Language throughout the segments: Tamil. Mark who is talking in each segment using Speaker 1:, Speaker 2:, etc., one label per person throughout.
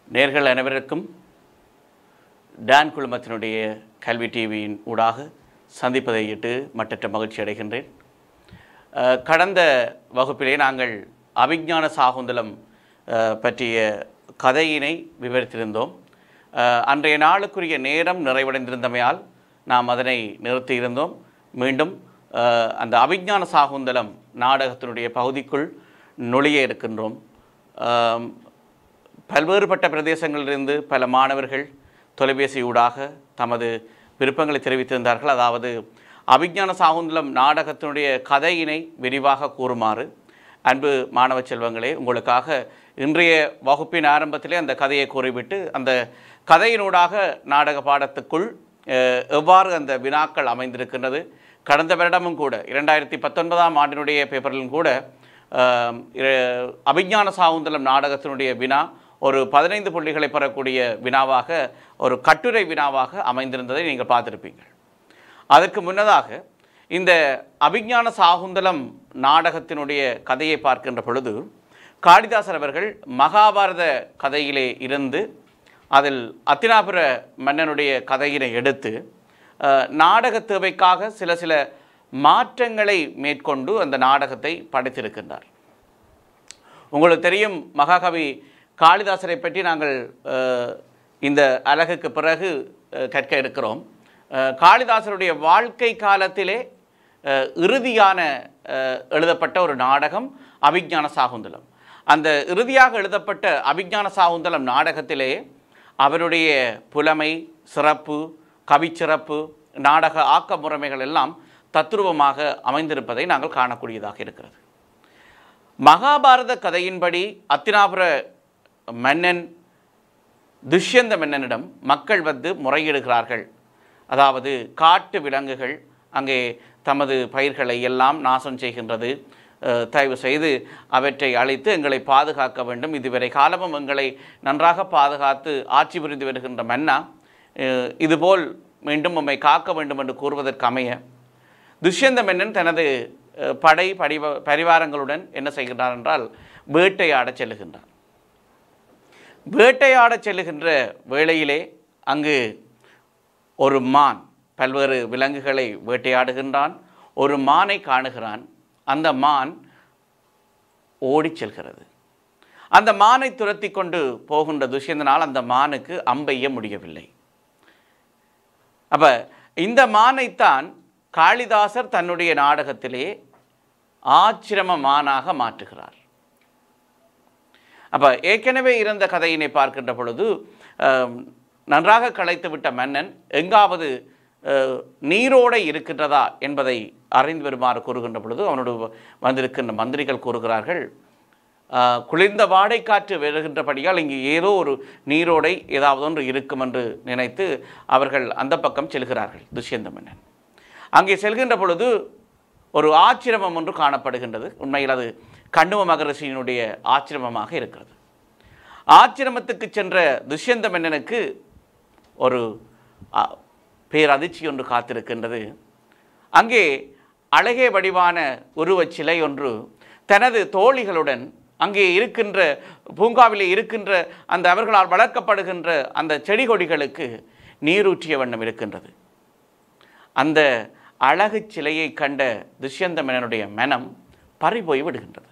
Speaker 1: நேர்கள் அனைவருக்கும் டான் குழுமத்தினுடைய கல்வி டிவியின் ஊடாக சந்திப்பதை இட்டு மட்டற்ற மகிழ்ச்சி அடைகின்றேன் அஹ், கடந்த வகுப்பிலே நாங்கள் அபிஞான சாகுந்தலம் அஹ், பற்றிய கதையினை விவரித்திருந்தோம் அஹ், அன்றைய நாளுக்குரிய நேரம் நிறைவடைந்திருந்தமையால் நாம் அதனை நிறுத்தியிருந்தோம் மீண்டும் அஹ், அந்த அபிஞான சாகுந்தலம் நாடகத்தினுடைய பகுதிக்குள் நுழைய இருக்கின்றோம் அஹ், பல்வேறுபட்ட பிரதேசங்களிலிருந்து பல மாணவர்கள் தொலைபேசியூடாக தமது விருப்பங்களை தெரிவித்திருந்தார்கள் அதாவது அபிஞான சாகுந்தலம் நாடகத்தினுடைய கதையினை விரிவாக கூறுமாறு அன்பு மாணவ செல்வங்களே உங்களுக்காக இன்றைய வகுப்பின் ஆரம்பத்திலே அந்த கதையை கூறிவிட்டு அந்த கதையினூடாக நாடக பாடத்துக்குள் அஹ், எவ்வாறு அந்த வினாக்கள் அமைந்திருக்கின்றது கடந்த வருடமும் கூட இரண்டாயிரத்தி பத்தொன்பதாம் ஆண்டினுடைய பேப்பரிலும் கூட ஆம், இர- அபிஞான சாகுந்தலம் நாடகத்தினுடைய வினா ஒரு பதினைந்து புள்ளிகளை பெறக்கூடிய வினாவாக ஒரு கட்டுரை வினாவாக அமைந்திருந்ததை நீங்கள் பார்த்திருப்பீங்கள் அதற்கு முன்னதாக இந்த அபிஞான சாகுந்தலம் நாடகத்தினுடைய கதையை பார்க்கின்ற பொழுது காளிதாசர் அவர்கள் மகாபாரத கதையிலே இருந்து அதில் அத்தினாபுர மன்னனுடைய கதையினை எடுத்து அஹ், நாடக தேவைக்காக சில சில மாற்றங்களை மேற்கொண்டு அந்த நாடகத்தை படைத்திருக்கின்றார் உங்களுக்கு தெரியும் மகாகவி காளிதாசரை பற்றி நாங்கள் அஹ், இந்த அலகுக்கு பிறகு அஹ், கற்க இருக்கிறோம் அஹ், காளிதாசருடைய வாழ்க்கை காலத்திலே அஹ், இறுதியான அஹ், எழுதப்பட்ட ஒரு நாடகம் அபிஞான சாகுந்தலம் அந்த இறுதியாக எழுதப்பட்ட அபிஞான சாகுந்தலம் நாடகத்திலே அவருடைய புலமை சிறப்பு கவிச்சிறப்பு நாடக ஆக்க முறைமைகள் எல்லாம் தத்துருவமாக அமைந்திருப்பதை நாங்கள் காணக்கூடியதாக இருக்கிறது மகாபாரத கதையின்படி அத்தினாபுர மன்னன் துஷ்யந்த மன்னனிடம் மக்கள் வந்து முறையிடுகிறார்கள் அதாவது காட்டு விலங்குகள் அங்கே தமது பயிர்களை எல்லாம் நாசம் செய்கின்றது அஹ், தயவு செய்து அவற்றை அழித்து எங்களை பாதுகாக்க வேண்டும் இதுவரை காலமும் எங்களை நன்றாக பாதுகாத்து ஆட்சி புரிந்து வருகின்ற மன்னா அஹ், இதுபோல் மீண்டும் உம்மை காக்க வேண்டும் என்று கூறுவதற்கு அமைய துஷ்யந்த மன்னன் தனது அஹ், படை படிவ பரிவாரங்களுடன் என்ன செய்கின்றார் என்றால் வேட்டையாடச் செல்லுகின்றார் வேட்டையாடச் செல்லுகின்ற வேளையிலே அங்கு ஒரு மான் பல்வேறு விலங்குகளை வேட்டையாடுகின்றான் ஒரு மானை காணுகிறான் அந்த மான் ஓடிச் செல்கிறது அந்த மானை துரத்தி கொண்டு போகின்ற துஷ்யந்தனால் அந்த மானுக்கு அம்பெய்ய முடியவில்லை அப்ப இந்த மானைத்தான் காளிதாசர் தன்னுடைய நாடகத்திலே ஆச்சிரம மானாக மாற்றுகிறார் அப்ப ஏற்கனவே இருந்த கதையினை பார்க்கின்ற பொழுது அஹ், நன்றாக களைத்துவிட்ட மன்னன் எங்காவது அஹ், நீரோடை இருக்கின்றதா என்பதை அறிந்து வருமாறு கூறுகின்ற பொழுது அவனோடு வந்திருக்கின்ற மந்திரிகள் கூறுகிறார்கள் அஹ், குளிர்ந்த வாடை காற்று வருகின்றபடியால் இங்கு ஏதோ ஒரு நீரோடை ஏதாவது ஒன்று இருக்கும் என்று நினைத்து அவர்கள் அந்த பக்கம் செல்கிறார்கள் துஷ்யந்த மன்னன் அங்கே செல்கின்ற பொழுது ஒரு ஆச்சிரமம் ஒன்று காணப்படுகின்றது உண்மையில் அது கண்ணுவ மகரிஷியினுடைய ஆச்சிரமமாக இருக்கிறது ஆச்சிரமத்துக்கு சென்ற துஷ்யந்த மன்னனுக்கு ஒரு அ, பேரதிர்ச்சி ஒன்று காத்திருக்கின்றது அங்கே அழகே வடிவான உருவச் சிலை ஒன்று தனது தோழிகளுடன் அங்கே இருக்கின்ற பூங்காவிலே இருக்கின்ற அந்த அவர்களால் வளர்க்கப்படுகின்ற அந்த செடி கொடிகளுக்கு நீரூற்றிய வண்ணம் இருக்கின்றது அந்த அழகு சிலையை கண்ட துஷ்யந்த மன்னனுடைய மனம் பறிபோய் விடுகின்றது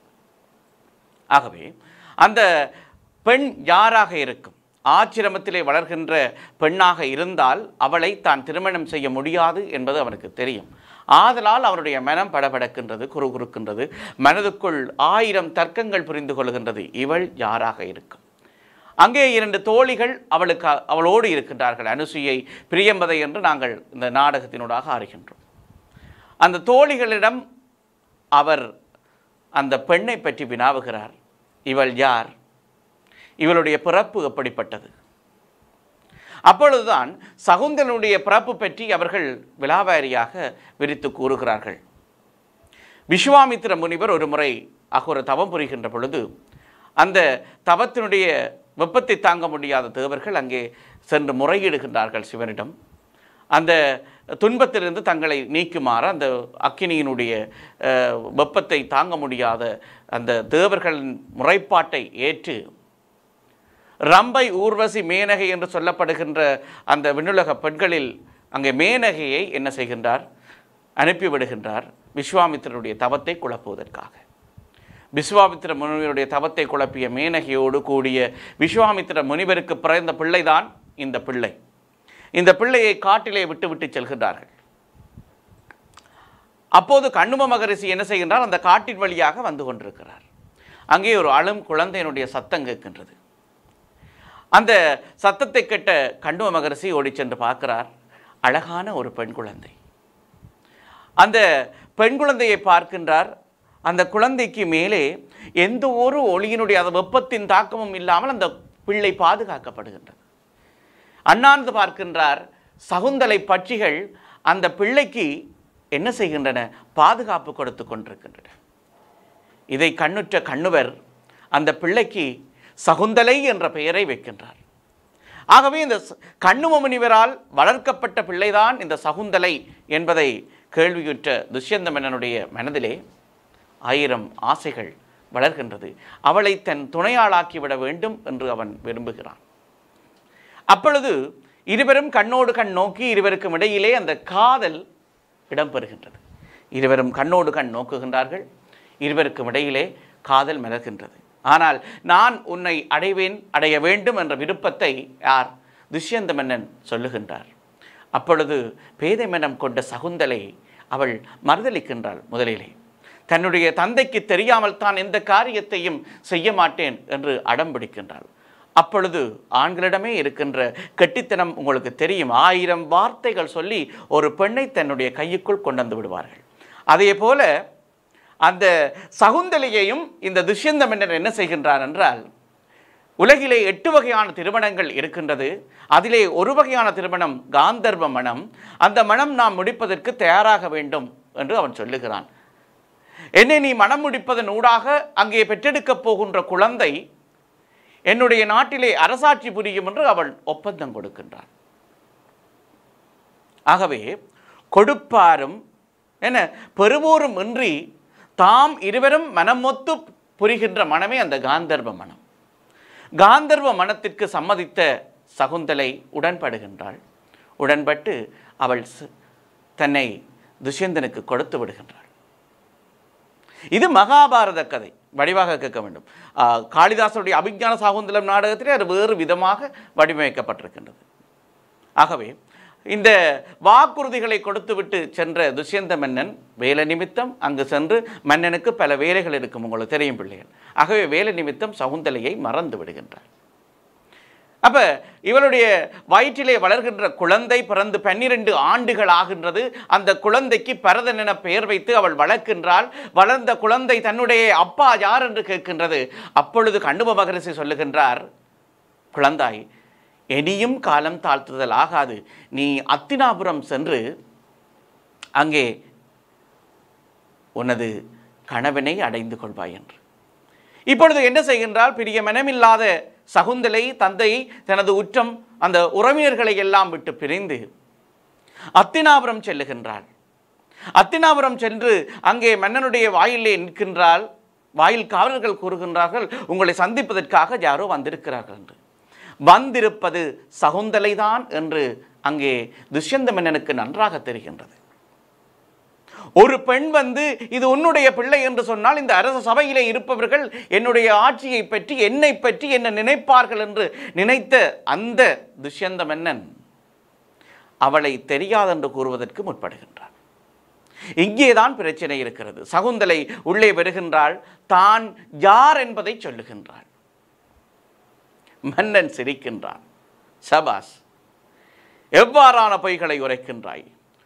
Speaker 1: ஆகவே அந்த பெண் யாராக இருக்கும் ஆச்சிரமத்திலே வளர்கின்ற பெண்ணாக இருந்தால் அவளை தான் திருமணம் செய்ய முடியாது என்பது அவனுக்கு தெரியும் ஆதலால் அவனுடைய மனம் படபடக்கின்றது குறுகுறுக்கின்றது மனதுக்குள் ஆயிரம் தர்க்கங்கள் புரிந்து கொள்கின்றது இவள் யாராக இருக்கும் அங்கே இரண்டு தோழிகள் அவளுக்கு அவளோடு இருக்கின்றார்கள் அனுசுயை பிரியம்பதை என்று நாங்கள் இந்த நாடகத்தினூடாக அறிகின்றோம் அந்த தோழிகளிடம் அவர் அந்த பெண்ணை பற்றி வினாவுகிறார் இவள் யார் இவளுடைய பிறப்பு எப்படிப்பட்டது அப்பொழுதுதான் சகுந்தலனுடைய பிறப்பு பற்றி அவர்கள் விலாவாரியாக விரித்து கூறுகிறார்கள் விஸ்வாமித்திர முனிவர் ஒரு முறை அகோர தவம் புரிகின்ற பொழுது அந்த தவத்தினுடைய வெப்பத்தை தாங்க முடியாத தேவர்கள் அங்கே சென்று முறையிடுகின்றார்கள் சிவனிடம் அந்த துன்பத்திலிருந்து தங்களை நீக்குமாறு அந்த அக்கினியினுடைய அஹ், வெப்பத்தை தாங்க முடியாத அந்த தேவர்களின் முறைப்பாட்டை ஏற்று ரம்பை ஊர்வசி மேனகை என்று சொல்லப்படுகின்ற அந்த விண்ணுலக பெண்களில் அங்கே மேனகையை என்ன செய்கின்றார் அனுப்பிவிடுகின்றார் விஸ்வாமித்திரருடைய தவத்தை குழப்புவதற்காக விஸ்வாமித்திர முனிவருடைய தவத்தை குழப்பிய மேனகையோடு கூடிய விஸ்வாமித்திர முனிவருக்கு பிறந்த பிள்ளைதான் இந்த பிள்ளை இந்த பிள்ளையை காட்டிலே விட்டுவிட்டு செல்கின்றார்கள் அப்போது கண்ணும மகரிஷி என்ன செய்கின்றார் அந்த காட்டின் வழியாக வந்து கொண்டிருக்கிறார் அங்கே ஒரு அழும் குழந்தையினுடைய சத்தம் கேட்கின்றது அந்த சத்தத்தை கேட்ட கண்ணும மகரிஷி ஓடிச் சென்று பார்க்கிறார் அழகான ஒரு பெண் குழந்தை அந்த பெண் குழந்தையை பார்க்கின்றார் அந்த குழந்தைக்கு மேலே எந்த ஒரு ஒளியினுடைய அந்த வெப்பத்தின் தாக்கமும் இல்லாமல் அந்த பிள்ளை பாதுகாக்கப்படுகின்றது அண்ணாந்து பார்க்கின்றார் சகுந்தலை பட்சிகள் அந்த பிள்ளைக்கு என்ன செய்கின்றன பாதுகாப்பு கொடுத்து கொண்டிருக்கின்றன இதை கண்ணுற்ற கண்ணுவர் அந்த பிள்ளைக்கு சகுந்தலை என்ற பெயரை வைக்கின்றார் ஆகவே இந்த ச- கண்ணும முனிவரால் வளர்க்கப்பட்ட பிள்ளைதான் இந்த சகுந்தலை என்பதை கேள்வியுற்ற துஷ்யந்த மன்னனுடைய மனதிலே ஆயிரம் ஆசைகள் வளர்கின்றது அவளை தன் துணையாளாக்கிவிட வேண்டும் என்று அவன் விரும்புகிறான் அப்பொழுது இருவரும் கண்ணோடு கண் நோக்கி இருவருக்கும் இடையிலே அந்த காதல் இடம்பெறுகின்றது இருவரும் கண்ணோடு கண் நோக்குகின்றார்கள் இருவருக்கும் இடையிலே காதல் மலர்கின்றது ஆனால் நான் உன்னை அடைவேன் அடைய வேண்டும் என்ற விருப்பத்தை யார் துஷ்யந்த மன்னன் சொல்லுகின்றார் அப்பொழுது பேதை மனம் கொண்ட சகுந்தலை அவள் மறுதளிக்கின்றாள் முதலிலே தன்னுடைய தந்தைக்கு தெரியாமல் தான் எந்த காரியத்தையும் செய்ய மாட்டேன் என்று அடம் பிடிக்கின்றாள் அப்பொழுது ஆண்களிடமே இருக்கின்ற கெட்டித்தனம் உங்களுக்கு தெரியும் ஆயிரம் வார்த்தைகள் சொல்லி ஒரு பெண்ணை தன்னுடைய கையுக்குள் கொண்டு வந்து விடுவார்கள் அதே போல அந்த சகுந்தலையையும் இந்த துஷ்யந்த மன்னர் என்ன செய்கின்றார் என்றால் உலகிலே எட்டு வகையான திருமணங்கள் இருக்கின்றது அதிலே ஒரு வகையான திருமணம் காந்தர்வ மனம் அந்த மனம் நாம் முடிப்பதற்கு தயாராக வேண்டும் என்று அவன் சொல்லுகிறான் என்னை நீ மனம் முடிப்பதன் ஊடாக அங்கே பெற்றெடுக்கப் போகின்ற குழந்தை என்னுடைய நாட்டிலே அரசாட்சி புரியும் என்று அவள் ஒப்பந்தம் கொடுக்கின்றான் ஆகவே கொடுப்பாரும் என்ன பெறுவோரும் இன்றி தாம் இருவரும் மனமொத்து புரிகின்ற மனமே அந்த காந்தர்வ மனம் காந்தர்வ மனத்திற்கு சம்மதித்த சகுந்தலை உடன்படுகின்றாள் உடன்பட்டு அவள் ச- தன்னை துஷ்யந்தனுக்கு கொடுத்து விடுகின்றாள் இது மகாபாரத கதை வடிவாக கேட்க வேண்டும் ஆ, காளிதாசனுடைய அபிஞான சாகுந்தலம் நாடகத்திலே அது வேறு விதமாக வடிவமைக்கப்பட்டிருக்கின்றது ஆகவே இந்த வாக்குறுதிகளை கொடுத்துவிட்டு சென்ற துஷ்யந்த மன்னன் வேலை நிமித்தம் அங்கு சென்று மன்னனுக்கு பல வேலைகள் இருக்கும் உங்களுக்கு தெரியும் பிள்ளைகள் ஆகவே வேலை நிமித்தம் சகுந்தலையை மறந்து விடுகின்றார் அப்ப இவளுடைய வயிற்றிலே வளர்கின்ற குழந்தை பிறந்து பன்னிரண்டு ஆண்டுகள் ஆகின்றது அந்த குழந்தைக்கு பரதன் என பெயர் வைத்து அவள் வளர்க்கின்றாள் வளர்ந்த குழந்தை தன்னுடைய அப்பா யார் என்று கேட்கின்றது அப்பொழுது கண்டுப மகரிஷி சொல்லுகின்றார் குழந்தாய் இனியும் காலம் தாழ்த்துதல் ஆகாது நீ அத்தினாபுரம் சென்று அங்கே உனது கணவனை அடைந்து கொள்வாய் என்று இப்பொழுது என்ன செய்கின்றால் பிரிய மனமில்லாத சகுந்தலை தந்தை தனது உற்றம் அந்த உறவினர்களை எல்லாம் விட்டு பிரிந்து அத்தினாபுரம் செல்லுகின்றாள் அத்தினாபுரம் சென்று அங்கே மன்னனுடைய வாயிலே நிற்கின்றாள் வாயில் காவலர்கள் கூறுகின்றார்கள் உங்களை சந்திப்பதற்காக யாரோ வந்திருக்கிறார்கள் என்று வந்திருப்பது சகுந்தலைதான் என்று அங்கே துஷ்யந்த மன்னனுக்கு நன்றாக தெரிகின்றது ஒரு பெண் வந்து இது உன்னுடைய பிள்ளை என்று சொன்னால் இந்த அரச சபையிலே இருப்பவர்கள் என்னுடைய ஆட்சியை பற்றி என்னை பற்றி என்ன நினைப்பார்கள் என்று நினைத்த அந்த துஷ்யந்த மன்னன் அவளை தெரியாதென்று கூறுவதற்கு முற்படுகின்றான் இங்கேதான் பிரச்சனை இருக்கிறது சகுந்தலை உள்ளே வருகின்றாள் தான் யார் என்பதை சொல்லுகின்றாள் மன்னன் சிரிக்கின்றான் சபாஸ் எவ்வாறான பொய்களை உரைக்கின்றாய்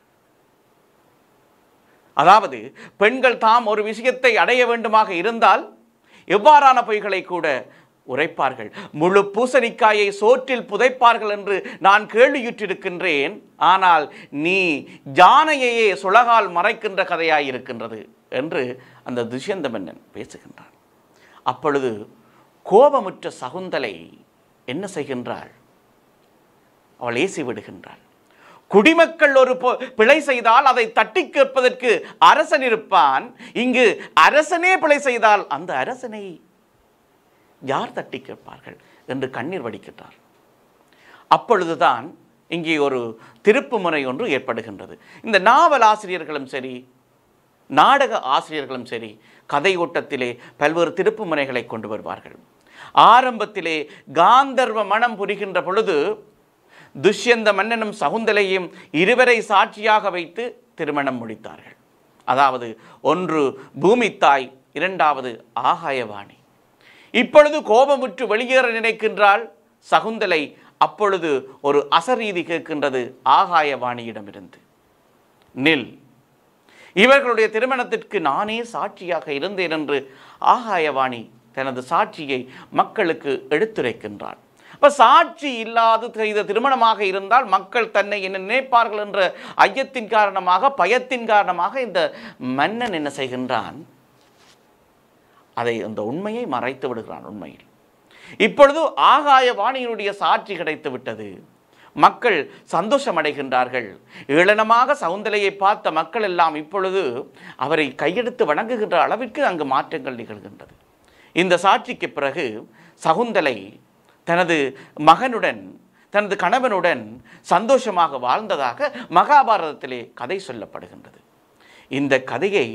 Speaker 1: அதாவது பெண்கள் தாம் ஒரு விஷயத்தை அடைய வேண்டுமாக இருந்தால் எவ்வாறான பொய்களை கூட உரைப்பார்கள் முழு பூசணிக்காயை சோற்றில் புதைப்பார்கள் என்று நான் கேள்வியுற்றிருக்கின்றேன் ஆனால் நீ ஜானையையே சுளகால் மறைக்கின்ற கதையாயிருக்கின்றது என்று அந்த துஷ்யந்த மன்னன் பேசுகின்றான் அப்பொழுது கோபமுற்ற சகுந்தலை என்ன செய்கின்றாள் அவள் ஏசி விடுகின்றாள் குடிமக்கள் ஒரு பொ- பிழை செய்தால் அதை தட்டி கேட்பதற்கு அரசன் இருப்பான் இங்கு அரசனே பிழை செய்தால் அந்த அரசனை யார் தட்டி கேட்பார்கள் என்று கண்ணீர் வடிக்கின்றார் அப்பொழுதுதான் இங்கே ஒரு திருப்பு முறை ஒன்று ஏற்படுகின்றது இந்த நாவல் ஆசிரியர்களும் சரி நாடக ஆசிரியர்களும் சரி கதை ஓட்டத்திலே பல்வேறு திருப்பு முறைகளை கொண்டு வருவார்கள் ஆரம்பத்திலே காந்தர்வ மனம் புரிகின்ற பொழுது துஷ்யந்த மன்னனும் சகுந்தலையும் இருவரை சாட்சியாக வைத்து திருமணம் முடித்தார்கள் அதாவது ஒன்று பூமித்தாய் இரண்டாவது ஆகாயவாணி இப்பொழுது கோபமுற்று வெளியேற நினைக்கின்றாள் சகுந்தலை அப்பொழுது ஒரு அசரீதி கேட்கின்றது ஆகாயவாணியிடமிருந்து நில் இவர்களுடைய திருமணத்திற்கு நானே சாட்சியாக இருந்தேன் என்று ஆகாயவாணி தனது சாட்சியை மக்களுக்கு எடுத்துரைக்கின்றாள் அப்ப சாட்சி இல்லாது செய்த திருமணமாக இருந்தால் மக்கள் தன்னை என்ன நினைப்பார்கள் என்ற ஐயத்தின் காரணமாக பயத்தின் காரணமாக இந்த மன்னன் என்ன செய்கின்றான் அதை அந்த உண்மையை மறைத்து விடுகிறான் உண்மையில் இப்பொழுது ஆகாய வாணியினுடைய சாட்சி கிடைத்து விட்டது மக்கள் சந்தோஷம் அடைகின்றார்கள் ஏளனமாக சவுந்தலையை பார்த்த மக்கள் எல்லாம் இப்பொழுது அவரை கையெடுத்து வணங்குகின்ற அளவிற்கு அங்கு மாற்றங்கள் நிகழ்கின்றது இந்த சாட்சிக்கு பிறகு சகுந்தலை தனது மகனுடன் தனது கணவனுடன் சந்தோஷமாக வாழ்ந்ததாக மகாபாரதத்திலே கதை சொல்லப்படுகின்றது இந்த கதையை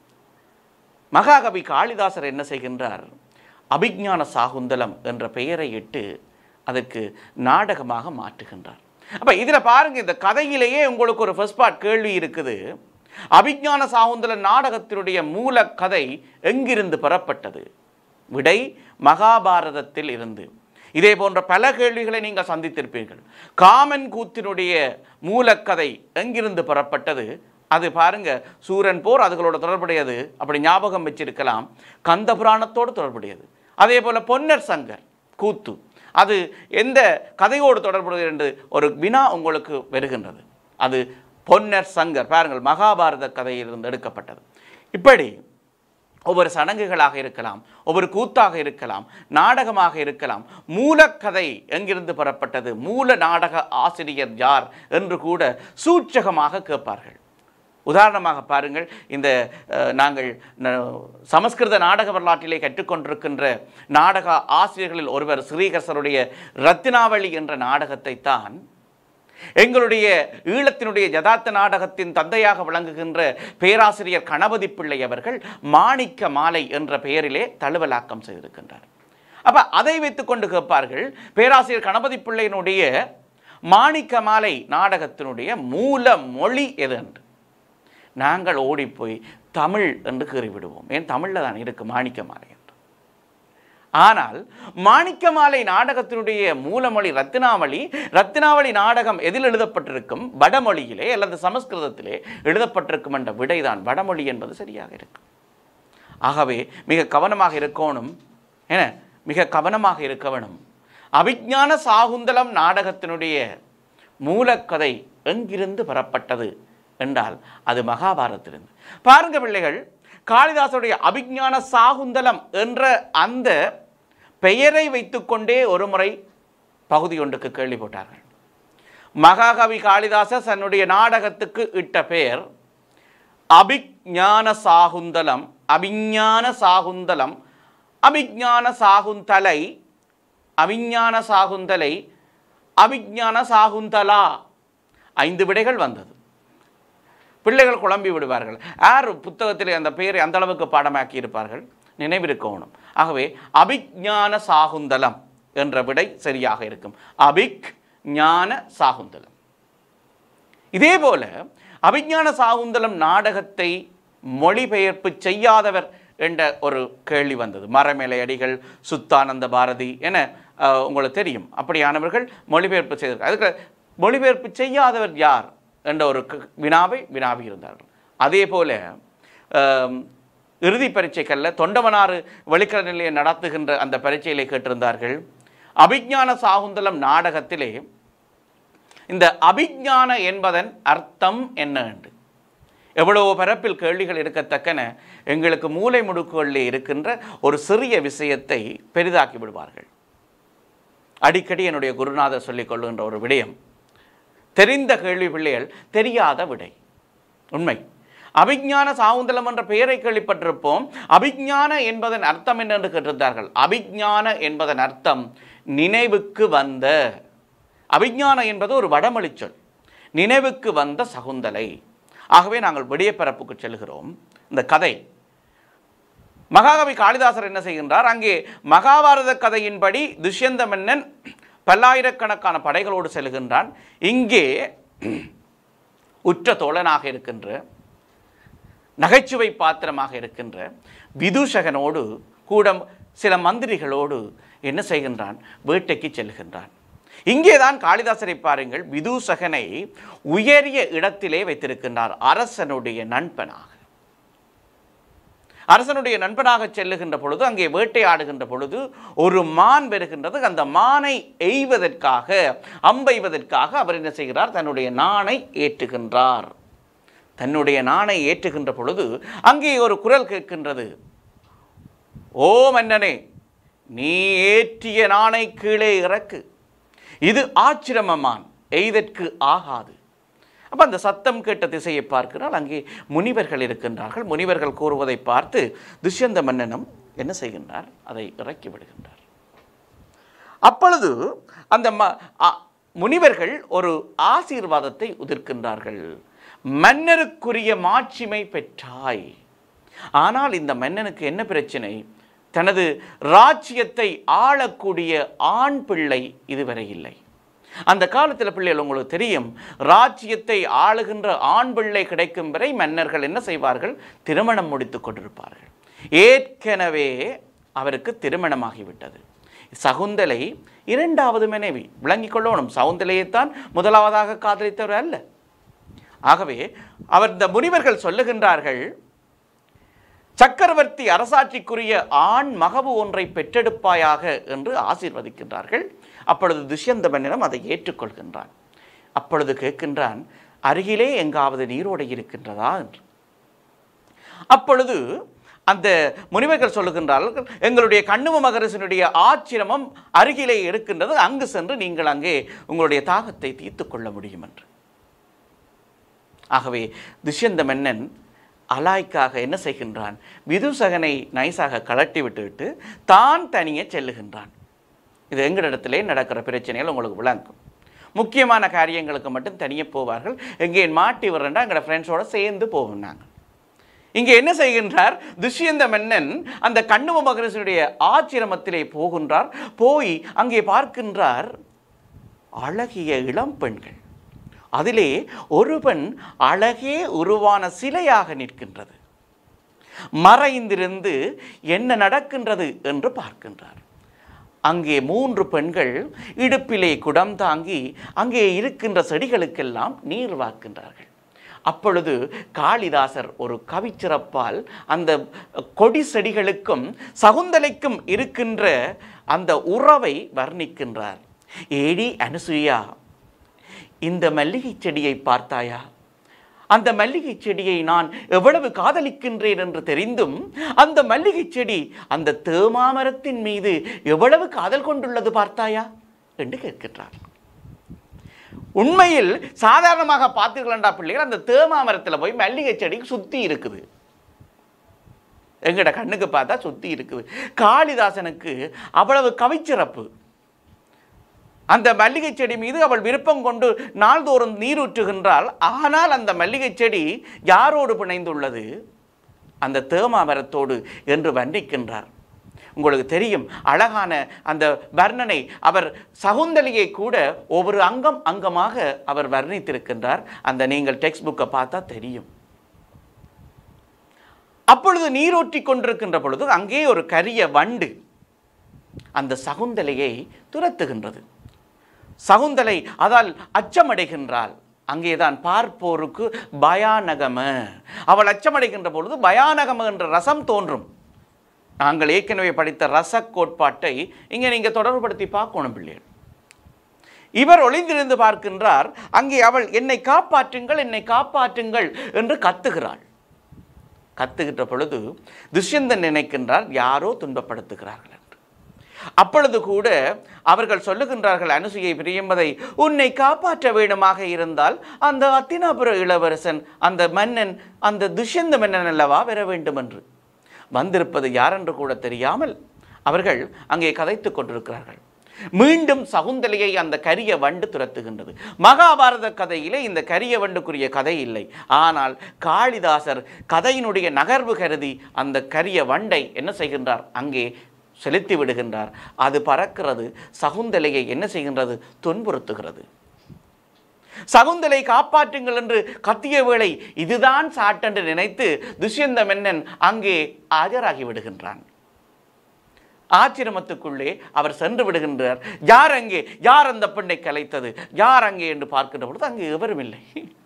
Speaker 1: மகாகவி காளிதாசர் என்ன செய்கின்றார் அபிஞான சாகுந்தலம் என்ற பெயரை இட்டு அதற்கு நாடகமாக மாற்றுகின்றார் அப்ப இதுல பாருங்க இந்த கதையிலேயே உங்களுக்கு ஒரு ஃபர்ஸ்ட் பார்ட் கேள்வி இருக்குது அபிஞான சாகுந்தல நாடகத்தினுடைய மூல கதை எங்கிருந்து பெறப்பட்டது விடை மகாபாரதத்தில் இருந்து இதே போன்ற பல கேள்விகளை நீங்கள் சந்தித்திருப்பீர்கள் காமன் கூத்தினுடைய மூலக்கதை எங்கிருந்து பெறப்பட்டது அது பாருங்க சூரன் போர் அதுகளோட தொடர்புடையது அப்படி ஞாபகம் வச்சிருக்கலாம் கந்த புராணத்தோடு தொடர்புடையது அதே போல பொன்னர் சங்கர் கூத்து அது எந்த கதையோடு தொடர்புடையது என்று ஒரு வினா உங்களுக்கு வருகின்றது அது பொன்னர் சங்கர் பாருங்கள் மகாபாரத கதையிலிருந்து எடுக்கப்பட்டது இப்படி ஒவ்வொரு சடங்குகளாக இருக்கலாம் ஒவ்வொரு கூத்தாக இருக்கலாம் நாடகமாக இருக்கலாம் மூலக்கதை எங்கிருந்து பெறப்பட்டது மூல நாடக ஆசிரியர் யார் என்று கூட சூட்சகமாக கேட்பார்கள் உதாரணமாக பாருங்கள் இந்த அஹ், நாங்கள் ந- சமஸ்கிருத நாடக வரலாற்றிலே கற்றுக்கொண்டிருக்கின்ற நாடக ஆசிரியர்களில் ஒருவர் ஸ்ரீகர்சருடைய ரத்தினாவளி என்ற நாடகத்தை தான் எங்களுடைய ஈழத்தினுடைய யதார்த்த நாடகத்தின் தந்தையாக விளங்குகின்ற பேராசிரியர் கணபதி பிள்ளை அவர்கள் மாணிக்க மாலை என்ற பெயரிலே தழுவலாக்கம் செய்திருக்கின்றார் அப்ப அதை வைத்துக்கொண்டு கேட்பார்கள் பேராசிரியர் கணபதி பிள்ளையினுடைய மாணிக்க மாலை நாடகத்தினுடைய மூல மொழி எது என்று நாங்கள் ஓடிப்போய் தமிழ் என்று கூறிவிடுவோம் ஏன் தமிழில் தான் இருக்கு மாணிக்க மாலை என்று ஆனால் மாணிக்கமாலை நாடகத்தினுடைய மூலமொழி ரத்தினாவளி ரத்தினாவளி நாடகம் எதில் எழுதப்பட்டிருக்கும் வடமொழியிலே அல்லது சமஸ்கிருதத்திலே எழுதப்பட்டிருக்கும் என்ற விடைதான் வடமொழி என்பது சரியாக இருக்கும் ஆகவே மிக கவனமாக இருக்கணும் என மிக கவனமாக இருக்க வேணும் அபிஞான சாகுந்தலம் நாடகத்தினுடைய மூலக்கதை எங்கிருந்து பெறப்பட்டது என்றால் அது மகாபாரதத்திலிருந்து பாருங்க பிள்ளைகள் காளிதாசனுடைய அபிஞான சாகுந்தலம் என்ற அந்த பெயரை வைத்துக்கொண்டே ஒரு முறை பகுதி ஒன்றுக்கு கேள்வி போட்டார்கள் மகாகவி காளிதாசர் தன்னுடைய நாடகத்துக்கு இட்ட பெயர் அபிஞான சாகுந்தலம் அபிஞான சாகுந்தலம் அபிஞான சாகுந்தலை அவிஞான சாகுந்தலை அபிஞான சாகுந்தலா ஐந்து விடைகள் வந்தது பிள்ளைகள் குழம்பி விடுவார்கள் யார் புத்தகத்தில் அந்த பெயரை அந்த அளவுக்கு பாடமாக்கி இருப்பார்கள் நினைவிருக்கணும் ஆகவே அபிஞான சாகுந்தலம் என்ற விடை சரியாக இருக்கும் அபிக் ஞான சாகுந்தலம் இதே போல அபிஞான சாகுந்தலம் நாடகத்தை மொழிபெயர்ப்பு செய்யாதவர் என்ற ஒரு கேள்வி வந்தது மரமேலை அடிகள் சுத்தானந்த பாரதி என அஹ், உங்களுக்கு தெரியும் அப்படியானவர்கள் மொழிபெயர்ப்பு செய்தார்கள் அதுக்கு மொழிபெயர்ப்பு செய்யாதவர் யார் என்ற ஒரு க- வினாவை வினாவி இருந்தார்கள் அதே போல அஹ், இறுதி பரீட்சைகளில் தொண்டமனாறு வெளிக்கல நிலையம் நடத்துகின்ற அந்த பரீட்சையிலே கேட்டிருந்தார்கள் அபிஞான சாகுந்தலம் நாடகத்திலே இந்த அபிஞான என்பதன் அர்த்தம் என்ன என்று எவ்வளவு பரப்பில் கேள்விகள் இருக்கத்தக்கன எங்களுக்கு மூலை முடுக்குகளிலே இருக்கின்ற ஒரு சிறிய விஷயத்தை பெரிதாக்கி விடுவார்கள் அடிக்கடி என்னுடைய குருநாதர் சொல்லிக் கொள்ளுகின்ற ஒரு விடயம் தெரிந்த கேள்வி பிள்ளைகள் தெரியாத விடை உண்மை அபிஞான சாகுந்தலம் என்ற பெயரை கேள்விப்பட்டிருப்போம் அபிஞான என்பதன் அர்த்தம் என்ன என்று கேட்டிருந்தார்கள் அபிஞான என்பதன் அர்த்தம் நினைவுக்கு வந்த அபிஞானம் என்பது ஒரு வடமொழிச் சொல் நினைவுக்கு வந்த சகுந்தலை ஆகவே நாங்கள் விடியப்பரப்புக்கு செல்கிறோம் இந்த கதை மகாகவி காளிதாசர் என்ன செய்கின்றார் அங்கே மகாபாரத கதையின்படி துஷ்யந்த மன்னன் பல்லாயிரக்கணக்கான படைகளோடு செல்கின்றான் இங்கே உற்ற தோழனாக இருக்கின்ற நகைச்சுவை பாத்திரமாக இருக்கின்ற விதூஷகனோடு கூட சில மந்திரிகளோடு என்ன செய்கின்றான் வேட்டைக்கு செல்கின்றான் இங்கேதான் காளிதாசரை பாருங்கள் விதூசகனை உயரிய இடத்திலே வைத்திருக்கின்றார் அரசனுடைய நண்பனாக அரசனுடைய நண்பனாக செல்லுகின்ற பொழுது அங்கே வேட்டையாடுகின்ற பொழுது ஒரு மான் வருகின்றது அந்த மானை எய்வதற்காக அம்பெய்வதற்காக அவர் என்ன செய்கிறார் தன்னுடைய நாணை ஏற்றுகின்றார் தன்னுடைய நாணை ஏற்றுகின்ற பொழுது அங்கே ஒரு குரல் கேட்கின்றது ஓ மன்னனே நீ ஏற்றிய நாணை கீழே இறக்கு இது ஆச்சிரமமான் எய்தற்கு ஆகாது அப்போ அந்த சத்தம் கேட்ட திசையை பார்க்கிறால் அங்கே முனிவர்கள் இருக்கின்றார்கள் முனிவர்கள் கூறுவதை பார்த்து துஷ்யந்த மன்னனும் என்ன செய்கின்றார் அதை இறக்கி விடுகின்றார் அப்பொழுது அந்த ம அ- முனிவர்கள் ஒரு ஆசீர்வாதத்தை உதிர்க்கின்றார்கள் மன்னருக்குரிய மாட்சிமை பெற்றாய் ஆனால் இந்த மன்னனுக்கு என்ன பிரச்சனை தனது ராஜ்யத்தை ஆளக்கூடிய ஆண் பிள்ளை இதுவரை இல்லை அந்த காலத்தில் பிள்ளைகள் உங்களுக்கு தெரியும் ராஜ்யத்தை ஆளுகின்ற ஆண் பிள்ளை கிடைக்கும் வரை மன்னர்கள் என்ன செய்வார்கள் திருமணம் முடித்து கொண்டிருப்பார்கள் ஏற்கனவே அவருக்கு திருமணமாகிவிட்டது சகுந்தலை இரண்டாவது மனைவி விளங்கிக் கொள்ளணும் சகுந்தலையைத்தான் முதலாவதாக காதலித்தவர் அல்ல ஆகவே அவர் இந்த முனிவர்கள் சொல்லுகின்றார்கள் சக்கரவர்த்தி அரசாட்சிக்குரிய ஆண் மகவு ஒன்றை பெற்றெடுப்பாயாக என்று ஆசீர்வதிக்கின்றார்கள் அப்பொழுது துஷ்யந்த மன்னனும் அதை ஏற்றுக்கொள்கின்றான் அப்பொழுது கேட்கின்றான் அருகிலே எங்காவது நீரோடை இருக்கின்றதா என்று அப்பொழுது அந்த முனிவர்கள் சொல்லுகின்றார்கள் எங்களுடைய கண்ணும மகரசனுடைய ஆச்சிரமம் அருகிலே இருக்கின்றது அங்கு சென்று நீங்கள் அங்கே உங்களுடைய தாகத்தை தீர்த்து கொள்ள முடியும் என்று ஆகவே துஷ்யந்த மன்னன் அலாய்க்காக என்ன செய்கின்றான் விதுசகனை நைஸாக கலட்டி விட்டுவிட்டு தான் தனியே செல்லுகின்றான் இது எங்களிடத்திலே நடக்கிற பிரச்சனைகள் உங்களுக்கு விளங்கும் முக்கியமான காரியங்களுக்கு மட்டும் தனியே போவார்கள் எங்கே மாட்டி வர்றேன்டா எங்களோட ஃப்ரெண்ட்ஸோட சேர்ந்து போவோம் நாங்கள் இங்கே என்ன செய்கின்றார் துஷ்யந்த மன்னன் அந்த கண்ணும மகரசனுடைய ஆச்சிரமத்திலே போகின்றார் போய் அங்கே பார்க்கின்றார் அழகிய இளம் பெண்கள் அதிலே ஒரு பெண் அழகே உருவான சிலையாக நிற்கின்றது மறைந்திருந்து என்ன நடக்கின்றது என்று பார்க்கின்றார் அங்கே மூன்று பெண்கள் இடுப்பிலே குடம் தாங்கி அங்கே இருக்கின்ற செடிகளுக்கெல்லாம் நீர் வார்க்கின்றார்கள் அப்பொழுது காளிதாசர் ஒரு கவிச்சிறப்பால் அந்த கொடி செடிகளுக்கும் சகுந்தலைக்கும் இருக்கின்ற அந்த உறவை வர்ணிக்கின்றார் ஏடி அனுசுயா இந்த மல்லிகை செடியை பார்த்தாயா அந்த மல்லிகை செடியை நான் எவ்வளவு காதலிக்கின்றேன் என்று தெரிந்தும் அந்த மல்லிகை செடி அந்த தேமாமரத்தின் மீது எவ்வளவு காதல் கொண்டுள்ளது பார்த்தாயா என்று கேட்கின்றார் உண்மையில் சாதாரணமாக பார்த்தீர்களா பிள்ளைகள் அந்த தேமாமரத்தில் போய் மல்லிகை செடி சுத்தி இருக்குது எங்கட கண்ணுக்கு பார்த்தா சுத்தி இருக்குது காளிதாசனுக்கு அவ்வளவு கவிச்சிறப்பு அந்த மல்லிகை செடி மீது அவள் விருப்பம் கொண்டு நாள்தோறும் நீரூற்றுகின்றாள் ஆனால் அந்த மல்லிகை செடி யாரோடு பிணைந்துள்ளது அந்த தேமாமரத்தோடு என்று வர்ணிக்கின்றார் உங்களுக்கு தெரியும் அழகான அந்த வர்ணனை அவர் சகுந்தலியை கூட ஒவ்வொரு அங்கம் அங்கமாக அவர் வர்ணித்திருக்கின்றார் அந்த நீங்கள் டெக்ஸ்ட் புக்கை பார்த்தா தெரியும் அப்பொழுது நீரூற்றி கொண்டிருக்கின்ற பொழுது அங்கே ஒரு கரிய வண்டு அந்த சகுந்தலையை துரத்துகின்றது சகுந்தலை அதால் அச்சமடைகின்றாள் அங்கேதான் பார்ப்போருக்கு பயானகம அவள் அச்சமடைகின்ற பொழுது பயானகம என்ற ரசம் தோன்றும் நாங்கள் ஏற்கனவே படித்த ரச கோட்பாட்டை இங்கே நீங்கள் தொடர்புபடுத்தி பார்க்கணும் பிள்ளைகள் இவர் ஒளிந்திருந்து பார்க்கின்றார் அங்கே அவள் என்னை காப்பாற்றுங்கள் என்னை காப்பாற்றுங்கள் என்று கத்துகிறாள் கத்துகின்ற பொழுது துஷ்யந்தன் நினைக்கின்றார் யாரோ துன்பப்படுத்துகிறார்கள் என்று அப்பொழுது கூட அவர்கள் சொல்லுகின்றார்கள் அனுசுயை பிரியம்பதை உன்னை காப்பாற்ற வேண்டுமாக இருந்தால் அந்த அத்தினாபுர இளவரசன் அந்த மன்னன் அந்த துஷ்யந்த மன்னன் அல்லவா வர வேண்டும் என்று வந்திருப்பது யாரென்று கூட தெரியாமல் அவர்கள் அங்கே கதைத்துக் கொண்டிருக்கிறார்கள் மீண்டும் சகுந்தலையை அந்த கரிய வண்டு துரத்துகின்றது மகாபாரத கதையிலே இந்த கரிய வண்டுக்குரிய கதை இல்லை ஆனால் காளிதாசர் கதையினுடைய நகர்வு கருதி அந்த கரிய வண்டை என்ன செய்கின்றார் அங்கே செலுத்தி விடுகின்றார் அது பறக்கிறது சகுந்தலையை என்ன செய்கின்றது துன்புறுத்துகிறது சகுந்தலை காப்பாற்றுங்கள் என்று கத்திய வேளை இதுதான் சாட்டென்று நினைத்து துஷ்யந்த மன்னன் அங்கே ஆஜராகி விடுகின்றான் ஆச்சிரமத்துக்குள்ளே அவர் சென்று விடுகின்றார் யார் அங்கே யார் அந்த பெண்ணை கலைத்தது யார் அங்கே என்று பார்க்கின்ற பொழுது அங்கே எவரும் இல்லை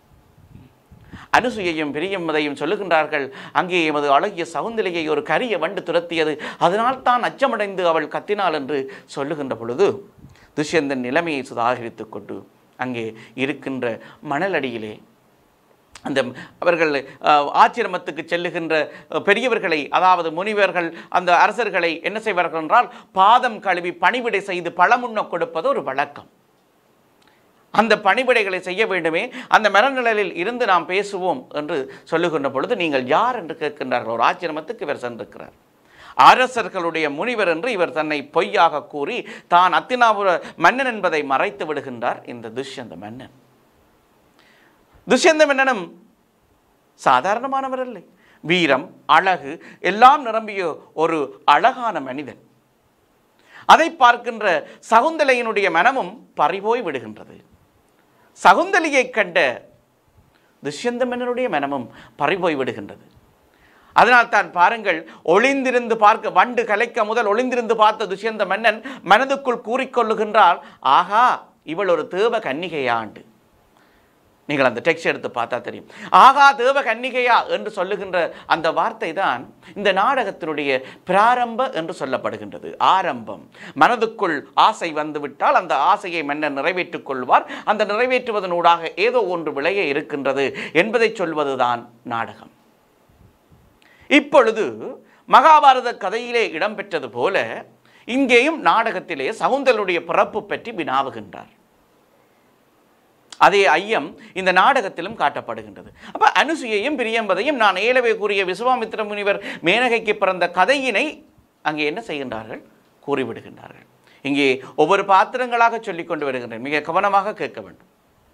Speaker 1: அனுசுயையும் பிரியம்மதையும் சொல்லுகின்றார்கள் அங்கே எமது அழகிய சகுந்தலையை ஒரு கரிய வண்டு துரத்தியது அதனால் தான் அச்சமடைந்து அவள் கத்தினாள் என்று சொல்லுகின்ற பொழுது துஷ்யந்தன் நிலைமையை சுதாகரித்துக் கொண்டு அங்கே இருக்கின்ற மணலடியிலே அந்த அவர்கள் அஹ், ஆச்சிரமத்துக்கு செல்லுகின்ற அஹ், பெரியவர்களை அதாவது முனிவர்கள் அந்த அரசர்களை என்ன செய்வார்கள் என்றால் பாதம் கழுவி பணிவிடை செய்து பழமுண்ண கொடுப்பது ஒரு வழக்கம் அந்த பணிவிடைகளை செய்ய வேண்டுமே அந்த மரநிழலில் இருந்து நாம் பேசுவோம் என்று சொல்லுகின்ற பொழுது நீங்கள் யார் என்று கேட்கின்றார்கள் ஒரு ஆச்சிரமத்துக்கு இவர் சென்றிருக்கிறார் அரசர்களுடைய முனிவர் என்று இவர் தன்னை பொய்யாக கூறி தான் அத்தினாபுர மன்னன் என்பதை மறைத்து விடுகின்றார் இந்த துஷ்யந்த மன்னன் துஷ்யந்த மன்னனும் சாதாரணமானவர் இல்லை வீரம் அழகு எல்லாம் நிரம்பிய ஒரு அழகான மனிதன் அதை பார்க்கின்ற சகுந்தலையினுடைய மனமும் பறிபோய் விடுகின்றது சகுந்தலையை கண்ட துஷ்யந்த மன்னனுடைய மனமும் பறிபோய் விடுகின்றது அதனால் தான் பாருங்கள் ஒளிந்திருந்து பார்க்க வண்டு கலைக்க முதல் ஒளிந்திருந்து பார்த்த துஷ்யந்த மன்னன் மனதுக்குள் கூறிக்கொள்ளுகின்றார் ஆகா இவள் ஒரு தேவ கன்னிகையாண்டு நீங்கள் அந்த டெக்ஸ்ட் எடுத்து பார்த்தா தெரியும் ஆகா தேவ கன்னிகையா என்று சொல்லுகின்ற அந்த வார்த்தை தான் இந்த நாடகத்தினுடைய பிராரம்ப என்று சொல்லப்படுகின்றது ஆரம்பம் மனதுக்குள் ஆசை வந்துவிட்டால் அந்த ஆசையை மன்னர் நிறைவேற்றிக் கொள்வார் அந்த நிறைவேற்றுவதனூடாக ஏதோ ஒன்று விளைய இருக்கின்றது என்பதை சொல்வதுதான் நாடகம் இப்பொழுது மகாபாரத கதையிலே இடம்பெற்றது போல இங்கேயும் நாடகத்திலே சகுந்தலுடைய பிறப்பு பற்றி வினாவுகின்றார் அதே ஐயம் இந்த நாடகத்திலும் காட்டப்படுகின்றது அப்ப அனுசுயையும் பிரியம்பதையும் நான் ஏலவே கூறிய விஸ்வாமித்திர முனிவர் மேனகைக்கு பிறந்த கதையினை அங்கே என்ன செய்கின்றார்கள் கூறிவிடுகின்றார்கள் இங்கே ஒவ்வொரு பாத்திரங்களாக சொல்லிக் கொண்டு வருகின்றேன் மிக கவனமாக கேட்க வேண்டும்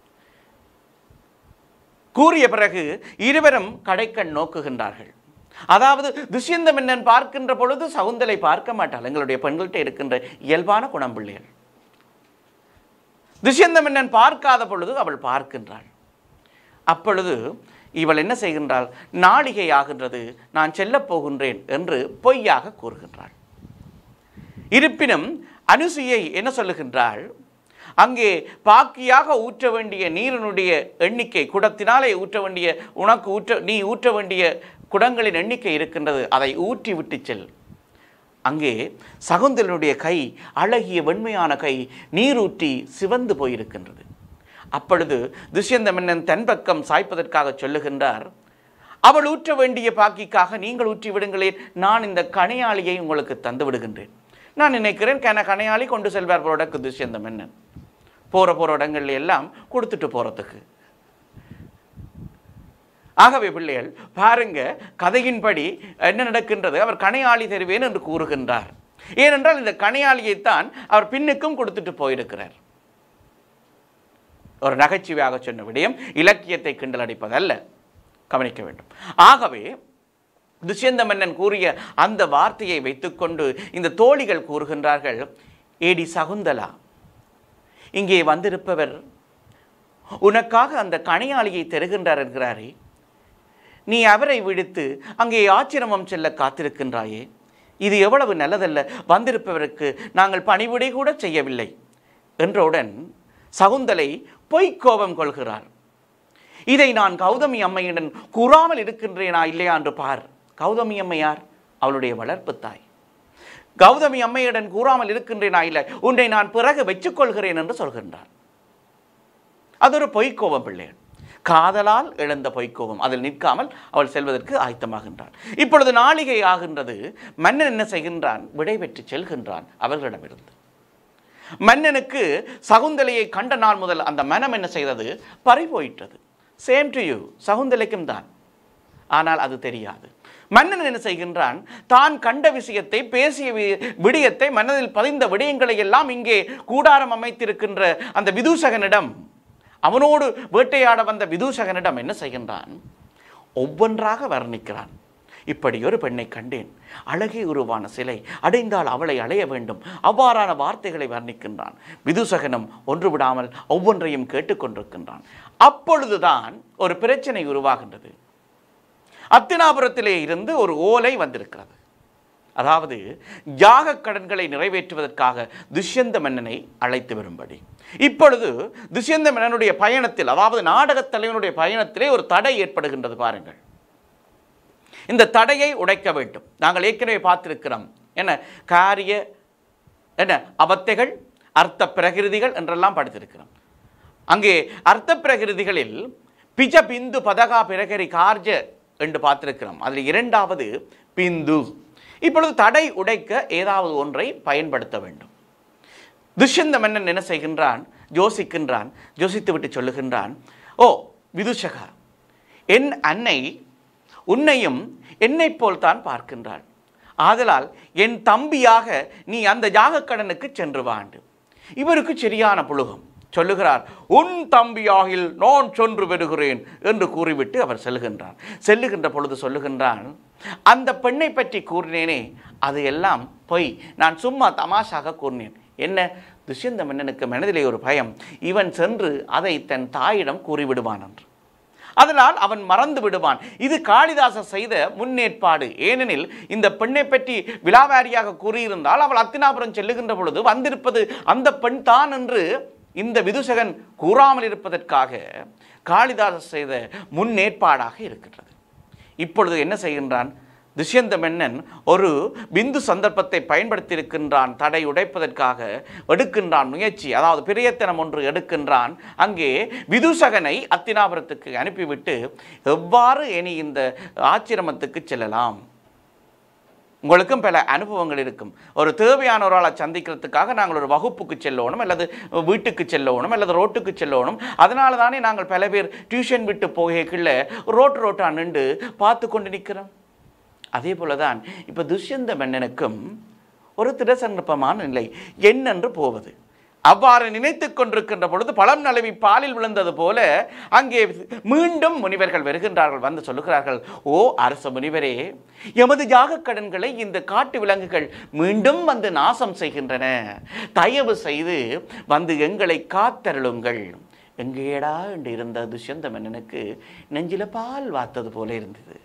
Speaker 1: கூறிய பிறகு இருவரும் கடைக்கண் நோக்குகின்றார்கள் அதாவது துஷ்யந்த மன்னன் பார்க்கின்ற பொழுது சகுந்தலை பார்க்க மாட்டாள் எங்களுடைய பெண்கள்கிட்ட இருக்கின்ற இயல்பான குணம் பிள்ளைகள் துஷ்யந்த மன்னன் பார்க்காத பொழுது அவள் பார்க்கின்றாள் அப்பொழுது இவள் என்ன செய்கின்றாள் நாளிகை ஆகின்றது நான் செல்லப் போகின்றேன் என்று பொய்யாக கூறுகின்றாள் இருப்பினும் அனுசுயை என்ன சொல்லுகின்றாள் அங்கே பாக்கியாக ஊற்ற வேண்டிய நீரினுடைய எண்ணிக்கை குடத்தினாலே ஊற்ற வேண்டிய உனக்கு ஊற்ற நீ ஊற்ற வேண்டிய குடங்களின் எண்ணிக்கை இருக்கின்றது அதை ஊற்றி விட்டு செல் அங்கே சகுந்தலனுடைய கை அழகிய வெண்மையான கை நீரூற்றி சிவந்து போயிருக்கின்றது அப்பொழுது துஷ்யந்த மன்னன் தன் பக்கம் சாய்ப்பதற்காக சொல்லுகின்றார் அவள் ஊற்ற வேண்டிய பாக்கிக்காக நீங்கள் ஊற்றி விடுங்களேன் நான் இந்த கணையாளியை உங்களுக்கு தந்து விடுகின்றேன் நான் நினைக்கிறேன் கன கணையாளி கொண்டு செல்வார் போறடக்கு துஷ்யந்த மன்னன் போற போற இடங்கள்ல எல்லாம் கொடுத்துட்டு போறதுக்கு ஆகவே பிள்ளைகள் பாருங்க கதையின்படி என்ன நடக்கின்றது அவர் கணையாளி தருவேன் என்று கூறுகின்றார் ஏனென்றால் இந்த கணையாளியைத்தான் அவர் பின்னுக்கும் கொடுத்துட்டு போயிருக்கிறார் ஒரு நகைச்சுவையாக சொன்ன விடயம் இலக்கியத்தை கிண்டல் அடிப்பதல்ல கவனிக்க வேண்டும் ஆகவே துஷ்யந்த மன்னன் கூறிய அந்த வார்த்தையை வைத்துக்கொண்டு இந்த தோழிகள் கூறுகின்றார்கள் ஏடி சகுந்தலா இங்கே வந்திருப்பவர் உனக்காக அந்த கணையாளியை தருகின்றார் என்கிறாரே நீ அவரை விடுத்து அங்கே ஆச்சிரமம் செல்ல காத்திருக்கின்றாயே இது எவ்வளவு நல்லதல்ல வந்திருப்பவருக்கு நாங்கள் பணிவிடை கூட செய்யவில்லை என்றவுடன் சகுந்தலை பொய்க்கோபம் கொள்கிறார் இதை நான் கௌதமி அம்மையுடன் கூறாமல் இருக்கின்றேனா இல்லையா என்று பார் கௌதமி அம்மையார் அவளுடைய வளர்ப்பு தாய் கௌதமி அம்மையுடன் கூறாமல் இருக்கின்றேனா இல்லை உன்னை நான் பிறகு வச்சுக்கொள்கிறேன் என்று சொல்கின்றார் அது ஒரு பொய்க்கோபம் பிள்ளைகள் காதலால் இழந்த பொய்க்கோபம் அதில் நிற்காமல் அவள் செல்வதற்கு ஆயத்தமாகின்றாள் இப்பொழுது நாளிகை ஆகின்றது மன்னன் என்ன செய்கின்றான் விடை பெற்று செல்கின்றான் அவர்களிடமிருந்து மன்னனுக்கு சகுந்தலையை கண்ட நாள் முதல் அந்த மனம் என்ன செய்தது பறி போயிட்டது சேம் டு யூ சகுந்தலைக்கும் தான் ஆனால் அது தெரியாது மன்னன் என்ன செய்கின்றான் தான் கண்ட விஷயத்தை பேசிய வி- விடயத்தை மனதில் பதிந்த விடயங்களை எல்லாம் இங்கே கூடாரம் அமைத்திருக்கின்ற அந்த விதூசகனிடம் அவனோடு வேட்டையாட வந்த விதூசகனிடம் என்ன செய்கின்றான் ஒவ்வொன்றாக வர்ணிக்கிறான் இப்படி ஒரு பெண்ணை கண்டேன் அழகே உருவான சிலை அடைந்தால் அவளை அடைய வேண்டும் அவ்வாறான வார்த்தைகளை வர்ணிக்கின்றான் விதுசகனம் ஒன்று விடாமல் ஒவ்வொன்றையும் கேட்டுக்கொண்டிருக்கின்றான் அப்பொழுதுதான் ஒரு பிரச்சனை உருவாகின்றது அத்தினாபுரத்திலே இருந்து ஒரு ஓலை வந்திருக்கிறது அதாவது யாக கடன்களை நிறைவேற்றுவதற்காக துஷ்யந்த மன்னனை அழைத்து வரும்படி இப்பொழுது துஷ்யந்த மன்னனுடைய பயணத்தில் அதாவது நாடகத் தலைவனுடைய பயணத்திலே ஒரு தடை ஏற்படுகின்றது பாருங்கள் இந்த தடையை உடைக்க வேண்டும் நாங்கள் ஏற்கனவே பார்த்திருக்கிறோம் என்ன காரிய என்ன அவத்தைகள் அர்த்த பிரகிருதிகள் என்றெல்லாம் படித்திருக்கிறோம் அங்கே அர்த்த பிரகிருதிகளில் பிஜ பிந்து பதகா பிரகரி கார்ஜ என்று பார்த்திருக்கிறோம் அதில் இரண்டாவது பிந்து இப்பொழுது தடை உடைக்க ஏதாவது ஒன்றை பயன்படுத்த வேண்டும் துஷ்யந்த மன்னன் என்ன செய்கின்றான் யோசிக்கின்றான் யோசித்து விட்டு சொல்லுகின்றான் ஓ விதுஷகா என் அன்னை உன்னையும் என்னைப் போல்தான் பார்க்கின்றாள் ஆதலால் என் தம்பியாக நீ அந்த யாகக்கடனுக்கு சென்று வாண்டு இவருக்கு சரியான புழுகம் சொல்லுகிறார் உன் தம்பியாகில் நான் சென்று வருகிறேன் என்று கூறிவிட்டு அவர் செல்லுகின்றார் செல்லுகின்ற பொழுது சொல்லுகின்றான் அந்த பெண்ணை பற்றி கூறினேனே அது எல்லாம் பொய் நான் சும்மா தமாஷாக கூறினேன் என்ன துஷ்யந்த மன்னனுக்கு மனதிலே ஒரு பயம் இவன் சென்று அதை தன் தாயிடம் கூறிவிடுவான் என்று அதனால் அவன் மறந்து விடுவான் இது காளிதாசர் செய்த முன்னேற்பாடு ஏனெனில் இந்த பெண்ணை பற்றி விலாவாரியாக கூறியிருந்தால் அவள் அத்தினாபுரம் செல்லுகின்ற பொழுது வந்திருப்பது அந்த பெண் தான் என்று இந்த விதுசகன் கூறாமல் இருப்பதற்காக காளிதாசர் செய்த முன்னேற்பாடாக இருக்கின்றது இப்பொழுது என்ன செய்கின்றான் துஷ்யந்த மன்னன் ஒரு பிந்து சந்தர்ப்பத்தை பயன்படுத்தியிருக்கின்றான் தடை உடைப்பதற்காக எடுக்கின்றான் முயற்சி அதாவது பிரியத்தனம் ஒன்று எடுக்கின்றான் அங்கே விதுசகனை அத்தினாபுரத்துக்கு அனுப்பிவிட்டு எவ்வாறு இனி இந்த ஆச்சிரமத்துக்கு செல்லலாம் உங்களுக்கும் பல அனுபவங்கள் இருக்கும் ஒரு தேவையான ஒரு ஆளை சந்திக்கிறதுக்காக நாங்கள் ஒரு வகுப்புக்கு செல்லணும் அல்லது வீட்டுக்கு செல்லணும் அல்லது ரோட்டுக்கு செல்லணும் அதனால தானே நாங்கள் பல பேர் டியூஷன் விட்டு போகக்குள்ள ரோட்டு ரோட்டா நின்று பார்த்து கொண்டு நிற்கிறோம் அதே போல தான் இப்போ துஷ்யந்த மன்னனுக்கும் ஒரு திடசந்தர்ப்பமான நிலை என்னென்று போவது அவ்வாறு நினைத்து கொண்டிருக்கின்ற பொழுது பழம் நழுவி பாலில் விழுந்தது போல அங்கே மீண்டும் முனிவர்கள் வருகின்றார்கள் வந்து சொல்லுகிறார்கள் ஓ அரச முனிவரே எமது யாகக் கடன்களை இந்த காட்டு விலங்குகள் மீண்டும் வந்து நாசம் செய்கின்றன தயவு செய்து வந்து எங்களை காத்தருளுங்கள் எங்கேடா என்று இருந்த துஷ்யந்த மன்னனுக்கு நெஞ்சில பால் வாத்தது போல இருந்தது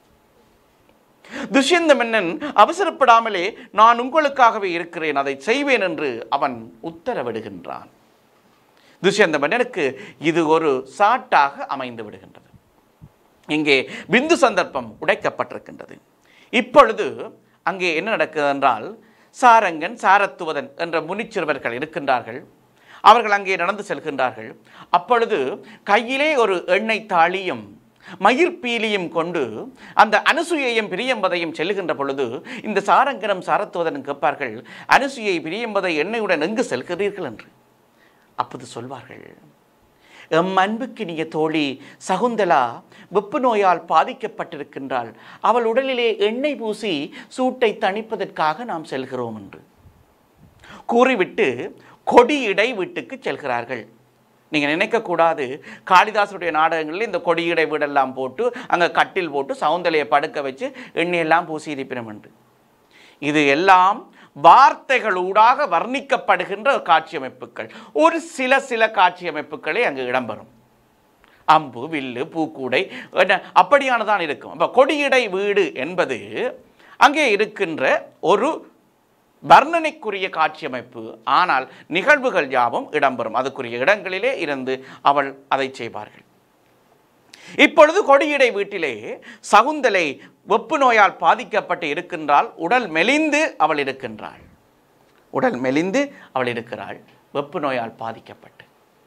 Speaker 1: துஷ்யந்த மன்னன் அவசரப்படாமலே நான் உங்களுக்காகவே இருக்கிறேன் அதை செய்வேன் என்று அவன் உத்தரவிடுகின்றான் துஷ்யந்த மன்னனுக்கு இது ஒரு சாட்டாக அமைந்து விடுகின்றது இங்கே பிந்து சந்தர்ப்பம் உடைக்கப்பட்டிருக்கின்றது இப்பொழுது அங்கே என்ன நடக்குது என்றால் சாரங்கன் சாரத்துவதன் என்ற முனிச்சிறுவர்கள் இருக்கின்றார்கள் அவர்கள் அங்கே நடந்து செல்கின்றார்கள் அப்பொழுது கையிலே ஒரு எண்ணெய் தாளியும் மயிர் பீலியும் கொண்டு அந்த அனுசுயையும் பிரியம்பதையும் செல்லுகின்ற பொழுது இந்த சாரங்கனம் சாரத்துவதனும் கேட்பார்கள் அனுசுயை பிரியம்பதை எண்ணெயுடன் எங்கு செல்கிறீர்கள் என்று அப்போது சொல்வார்கள் எம் அன்புக்கினிய தோழி சகுந்தலா வெப்பு நோயால் பாதிக்கப்பட்டிருக்கின்றாள் அவள் உடலிலே எண்ணெய் பூசி சூட்டை தணிப்பதற்காக நாம் செல்கிறோம் என்று கூறிவிட்டு கொடியிடை வீட்டுக்கு செல்கிறார்கள் நீங்கள் நினைக்கக்கூடாது காளிதாசருடைய நாடகங்களில் இந்த கொடியிடை வீடெல்லாம் போட்டு அங்கே கட்டில் போட்டு சவுந்தலையை படுக்க வச்சு எண்ணெயெல்லாம் பூசி இருப்பினம் என்று இது எல்லாம் வார்த்தைகளூடாக வர்ணிக்கப்படுகின்ற காட்சியமைப்புகள் ஒரு சில சில காட்சியமைப்புகளே அங்கு இடம்பெறும் அம்பு வில்லு பூக்கூடை என்ன அப்படியானதான் இருக்கும் அப்போ கொடியிடை வீடு என்பது அங்கே இருக்கின்ற ஒரு வர்ணனைக்குரிய காட்சியமைப்பு ஆனால் நிகழ்வுகள் யாவும் இடம்பெறும் அதுக்குரிய இடங்களிலே இருந்து அவள் அதை செய்வார்கள் இப்பொழுது கொடியிடை வீட்டிலே சகுந்தலை வெப்பு நோயால் பாதிக்கப்பட்டு இருக்கின்றாள் உடல் மெலிந்து அவள் இருக்கின்றாள் உடல் மெலிந்து அவள் இருக்கிறாள் வெப்பு நோயால் பாதிக்கப்பட்டு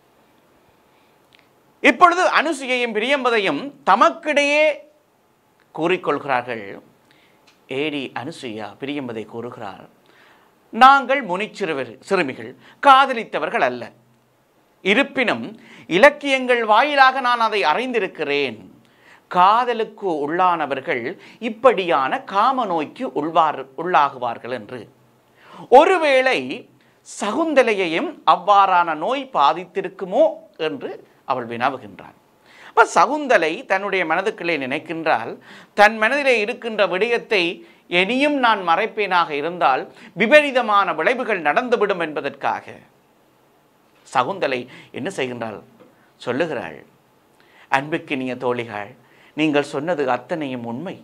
Speaker 1: இப்பொழுது அனுசுயையும் பிரியம்பதையும் தமக்கிடையே கூறிக்கொள்கிறார்கள் ஏடி அனுசுயா பிரியம்பதை கூறுகிறார் நாங்கள் முனிச்சிறுவர் சிறுமிகள் காதலித்தவர்கள் அல்ல இருப்பினும் இலக்கியங்கள் வாயிலாக நான் அதை அறிந்திருக்கிறேன் காதலுக்கு உள்ளானவர்கள் இப்படியான காம நோய்க்கு உள்வார் உள்ளாகுவார்கள் என்று ஒருவேளை சகுந்தலையையும் அவ்வாறான நோய் பாதித்திருக்குமோ என்று அவள் வினாவுகின்றாள் அப்ப சகுந்தலை தன்னுடைய மனதுக்குள்ளே நினைக்கின்றால் தன் மனதிலே இருக்கின்ற விடயத்தை இனியும் நான் மறைப்பேனாக இருந்தால் விபரீதமான விளைவுகள் நடந்துவிடும் என்பதற்காக சகுந்தலை என்ன செய்கின்றாள் சொல்லுகிறாள் அன்புக்கினிய தோழிகள் நீங்கள் சொன்னது அத்தனையும் உண்மை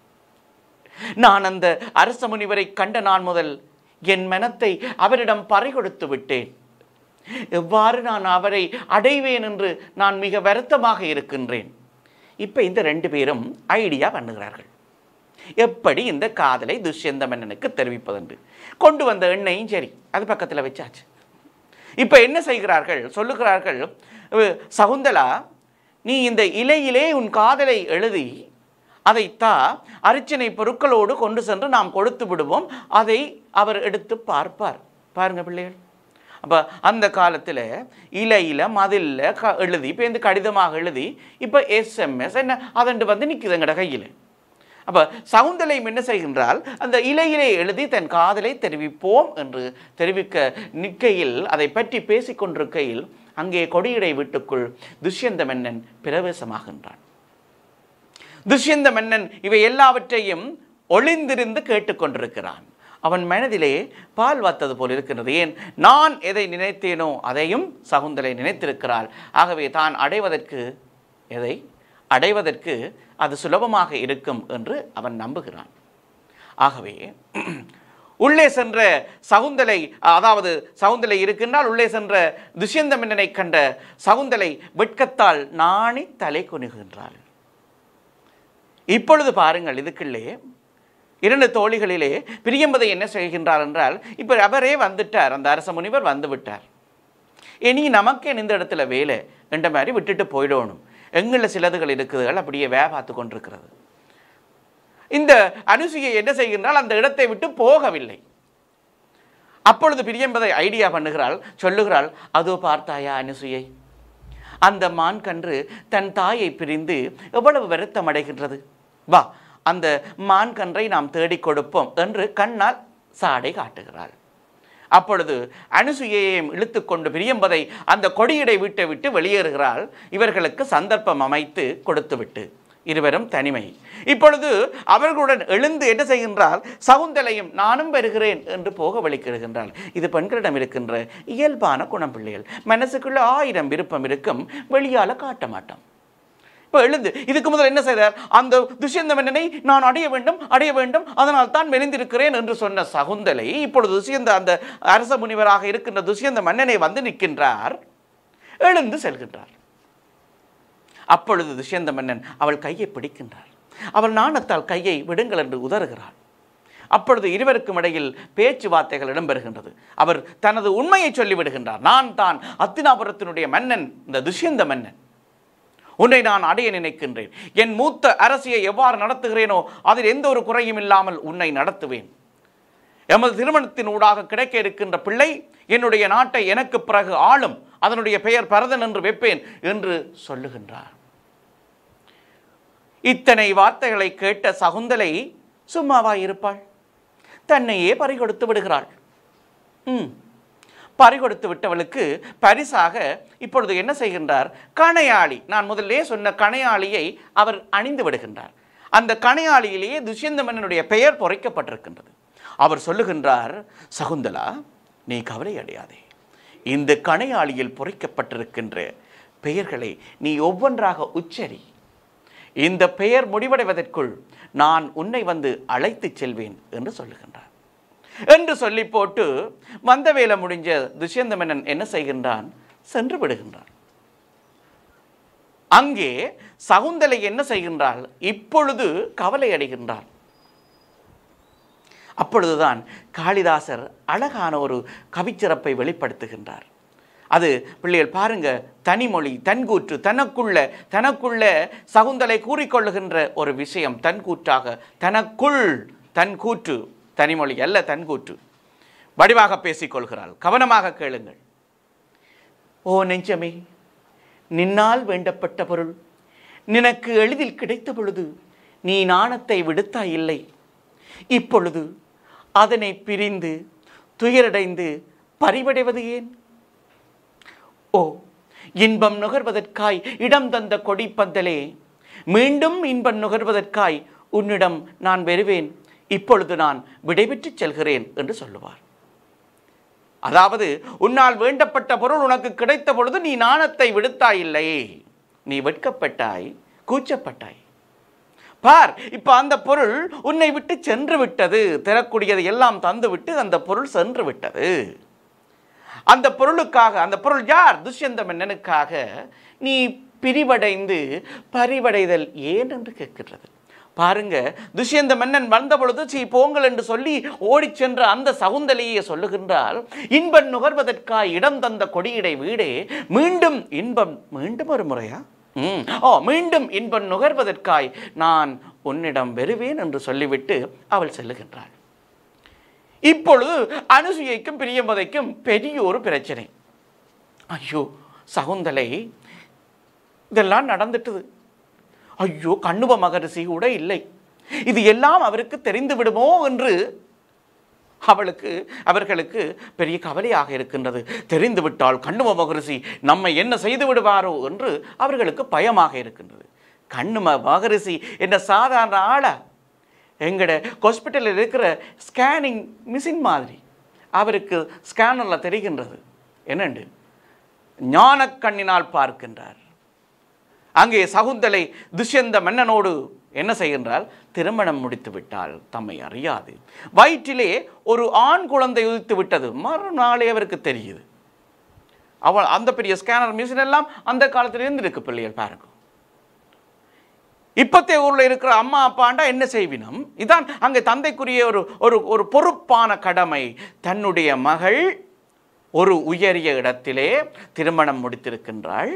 Speaker 1: நான் அந்த அரச முனிவரை கண்ட நான் முதல் என் மனத்தை அவரிடம் பறிகொடுத்து விட்டேன் எவ்வாறு நான் அவரை அடைவேன் என்று நான் மிக வருத்தமாக இருக்கின்றேன் இப்போ இந்த ரெண்டு பேரும் ஐடியா பண்ணுகிறார்கள் எப்படி இந்த காதலை துஷ்யந்த மன்னனுக்கு தெரிவிப்பதென்று கொண்டு வந்த எண்ணெயும் சரி அது பக்கத்தில் வச்சாச்சு இப்போ என்ன செய்கிறார்கள் சொல்லுகிறார்கள் "அஹ், சகுந்தலா நீ இந்த இலையிலே உன் காதலை எழுதி அதைத்தா அர்ச்சனை பொருட்களோடு கொண்டு சென்று நாம் கொடுத்து விடுவோம் அதை அவர் எடுத்து பார்ப்பார் பாருங்க பிள்ளைகள் அப்போ அந்த காலத்தில் இலையில் மதிலில் க எழுதி இப்போ இந்த கடிதமாக எழுதி இப்போ எஸ்எம்எஸ் என்ன அதண்டு வந்து நிற்குது எங்கட கையில் அப்போ சவுந்தலையும் என்ன செய்கின்றால் அந்த இலையிலே எழுதி தன் காதலை தெரிவிப்போம் என்று தெரிவிக்க நிற்கையில் அதை பற்றி பேசிக்கொண்டிருக்கையில் அங்கே கொடியடை வீட்டுக்குள் துஷ்யந்த மன்னன் பிரவேசமாகின்றான் துஷ்யந்த மன்னன் இவை எல்லாவற்றையும் ஒளிந்திருந்து கேட்டுக்கொண்டிருக்கிறான் அவன் மனதிலே பால் வாத்தது போல் இருக்கின்றது ஏன் நான் எதை நினைத்தேனோ அதையும் சகுந்தலை நினைத்திருக்கிறாள் ஆகவே தான் அடைவதற்கு எதை அடைவதற்கு அது சுலபமாக இருக்கும் என்று அவன் நம்புகிறான் ஆகவே உள்ளே சென்ற சகுந்தலை அதாவது சகுந்தலை இருக்கின்றால் உள்ளே சென்ற துஷ்யந்த மன்னனை கண்ட சகுந்தலை வெட்கத்தால் நாணி தலை குனிகின்றாள் இப்பொழுது பாருங்கள் இதுக்குள்ளே இரண்டு தோழிகளிலே பிரியம்பதை என்ன செய்கின்றார் என்றால் இப்போ அவரே வந்துட்டார் அந்த அரச முனிவர் வந்து விட்டார் இனி நமக்கு இந்த இடத்துல வேலை என்ற மாதிரி விட்டுட்டு போயிடணும் எங்களில் சிலதுகள் இருக்குதுகள் அப்படியே வே பார்த்து கொண்டிருக்கிறது இந்த அனுசுயை என்ன செய்கின்றால் அந்த இடத்தை விட்டு போகவில்லை அப்பொழுது பிரியம்பதை ஐடியா பண்ணுகிறாள் சொல்லுகிறாள் அதோ பார்த்தாயா அனுசுயை அந்த மான் கன்று தன் தாயை பிரிந்து எவ்வளவு வருத்தம் அடைகின்றது வா அந்த மான் கன்றை நாம் தேடிக் கொடுப்போம் என்று கண்ணால் சாடை காட்டுகிறாள் அப்பொழுது அனுசுயையும் இழுத்துக்கொண்டு பிரியம்பதை அந்த கொடியடை வீட்டை விட்டு வெளியேறுகிறாள் இவர்களுக்கு சந்தர்ப்பம் அமைத்து கொடுத்துவிட்டு இருவரும் தனிமை இப்பொழுது அவர்களுடன் எழுந்து என்ன செய்கின்றால் சகுந்தலையும் நானும் வருகிறேன் என்று போக வலிக்கிடுகின்றாள் இது பெண்களிடம் இருக்கின்ற இயல்பான குணம் பிள்ளைகள் மனசுக்குள்ள ஆயிரம் விருப்பம் இருக்கும் வெளியால காட்ட மாட்டோம் இப்போ எழுந்து இதுக்கு முதல் என்ன செய்தார் அந்த துஷ்யந்த மன்னனை நான் அடைய வேண்டும் அடைய வேண்டும் அதனால் தான் மெலிந்திருக்கிறேன் என்று சொன்ன சகுந்தலை இப்பொழுது துஷ்யந்த அந்த அரச முனிவராக இருக்கின்ற துஷ்யந்த மன்னனை வந்து நிற்கின்றார் எழுந்து செல்கின்றார் அப்பொழுது துஷ்யந்த மன்னன் அவள் கையை பிடிக்கின்றார் அவள் நாணத்தால் கையை விடுங்கள் என்று உதறுகிறாள் அப்பொழுது இருவருக்கும் இடையில் பேச்சுவார்த்தைகள் இடம்பெறுகின்றது அவர் தனது உண்மையை சொல்லிவிடுகின்றார் நான் தான் அத்தினாபுரத்தினுடைய மன்னன் இந்த துஷ்யந்த மன்னன் உன்னை நான் அடைய நினைக்கின்றேன் என் மூத்த அரசியை எவ்வாறு நடத்துகிறேனோ அதில் எந்த ஒரு குறையும் இல்லாமல் உன்னை நடத்துவேன் எமது திருமணத்தின் ஊடாக கிடைக்க இருக்கின்ற பிள்ளை என்னுடைய நாட்டை எனக்கு பிறகு ஆளும் அதனுடைய பெயர் பரதன் என்று வைப்பேன் என்று சொல்லுகின்றார் இத்தனை வார்த்தைகளை கேட்ட சகுந்தலை சும்மாவா இருப்பாள் தன்னையே பறிகொடுத்து விடுகிறாள் ம் பறிகொடுத்து விட்டவளுக்கு பரிசாக இப்பொழுது என்ன செய்கின்றார் கணையாளி நான் முதல்லே சொன்ன கணையாளியை அவர் அணிந்து விடுகின்றார் அந்த கணையாளியிலேயே துஷ்யந்த மன்னனுடைய பெயர் பொறிக்கப்பட்டிருக்கின்றது அவர் சொல்லுகின்றார் சகுந்தலா நீ கவலை அடையாதே இந்த கணையாளியில் பொறிக்கப்பட்டிருக்கின்ற பெயர்களை நீ ஒவ்வொன்றாக உச்சரி இந்த பெயர் முடிவடைவதற்குள் நான் உன்னை வந்து அழைத்துச் செல்வேன் என்று சொல்லுகின்றார் என்று சொல்லி போட்டு வந்த வேலை முடிஞ்ச துஷ்யந்த மன்னன் என்ன செய்கின்றான் சென்று விடுகின்றான் அங்கே சகுந்தலை என்ன செய்கின்றாள் இப்பொழுது கவலை அடைகின்றாள் அப்பொழுதுதான் காளிதாசர் அழகான ஒரு கவிச்சிறப்பை வெளிப்படுத்துகின்றார் அது பிள்ளைகள் பாருங்க தனிமொழி தன்கூற்று தனக்குள்ள தனக்குள்ள சகுந்தலை கூறிக்கொள்ளுகின்ற ஒரு விஷயம் தன் கூற்றாக தனக்குள் தன் கூற்று தனிமொழி அல்ல தன்கூற்று வடிவாக பேசிக்கொள்கிறாள் கவனமாக கேளுங்கள் ஓ நெஞ்சமே நின்னால் வேண்டப்பட்ட பொருள் நினக்கு எளிதில் கிடைத்த பொழுது நீ நாணத்தை விடுத்தாய் இல்லை இப்பொழுது அதனை பிரிந்து துயரடைந்து பறிவடைவது ஏன் ஓ இன்பம் நுகர்வதற்காய் இடம் தந்த கொடிப்பந்தலே மீண்டும் இன்பம் நுகர்வதற்காய் உன்னிடம் நான் வருவேன் இப்பொழுது நான் விடைபெற்றுச் செல்கிறேன் என்று சொல்லுவார் அதாவது உன்னால் வேண்டப்பட்ட பொருள் உனக்கு கிடைத்த பொழுது நீ நாணத்தை விடுத்தாய் இல்லை நீ வெட்கப்பட்டாய் கூச்சப்பட்டாய் பார் இப்ப அந்த பொருள் உன்னை விட்டு சென்று விட்டது தரக்கூடியதை எல்லாம் தந்து விட்டு அந்த பொருள் சென்று விட்டது அந்த பொருளுக்காக அந்த பொருள் யார் துஷ்யந்த மன்னனுக்காக நீ பிரிவடைந்து பரிவடைதல் ஏன் என்று கேட்கிறது பாருங்க துஷ்யந்த மன்னன் வந்த பொழுது சீ போங்கள் என்று சொல்லி ஓடிச் சென்ற அந்த சகுந்தலையை சொல்லுகின்றால் இன்பம் நுகர்வதற்காய் இடம் தந்த கொடியிடை வீடே மீண்டும் இன்பம் மீண்டும் ஒரு முறையா ம் ஓ மீண்டும் இன்பம் நுகர்வதற்காய் நான் உன்னிடம் வருவேன் என்று சொல்லிவிட்டு அவள் செல்லுகின்றாள் இப்பொழுது அனுசூயைக்கும் பிரியம்பதைக்கும் பெரிய ஒரு பிரச்சனை ஐயோ சகுந்தலை இதெல்லாம் நடந்துட்டுது ஐயோ கண்ணுவ மகரிஷி கூட இல்லை இது எல்லாம் அவருக்கு தெரிந்து விடுமோ என்று அவளுக்கு அவர்களுக்கு பெரிய கவலையாக இருக்கின்றது தெரிந்து விட்டால் கண்ணும மகரிஷி நம்மை என்ன செய்து விடுவாரோ என்று அவர்களுக்கு பயமாக இருக்கின்றது கண்ணும மகரிஷி என்ன சாதாரண ஆளா எங்கட ஹாஸ்பிட்டலில் இருக்கிற ஸ்கேனிங் மிஷின் மாதிரி அவருக்கு ஸ்கேனரில் தெரிகின்றது என்னண்டு ஞானக்கண்ணினால் பார்க்கின்றார் அங்கே சகுந்தலை துஷ்யந்த மன்னனோடு என்ன செய்கின்றால் திருமணம் முடித்து விட்டால் தம்மை அறியாது வயிற்றிலே ஒரு ஆண் குழந்தை உதித்து விட்டது மறுநாளே அவருக்கு தெரியுது அவள் அந்த பெரிய ஸ்கேனர் மிஷின் எல்லாம் அந்த காலத்துல இருந்து இருக்கு பிள்ளைகள் பாருங்க இப்பத்தே ஊர்ல இருக்கிற அம்மா அப்பாண்டா என்ன செய்வினம் இதான் அங்கே தந்தைக்குரிய ஒரு ஒரு ஒரு பொறுப்பான கடமை தன்னுடைய மகள் ஒரு உயரிய இடத்திலே திருமணம் முடித்திருக்கின்றாள்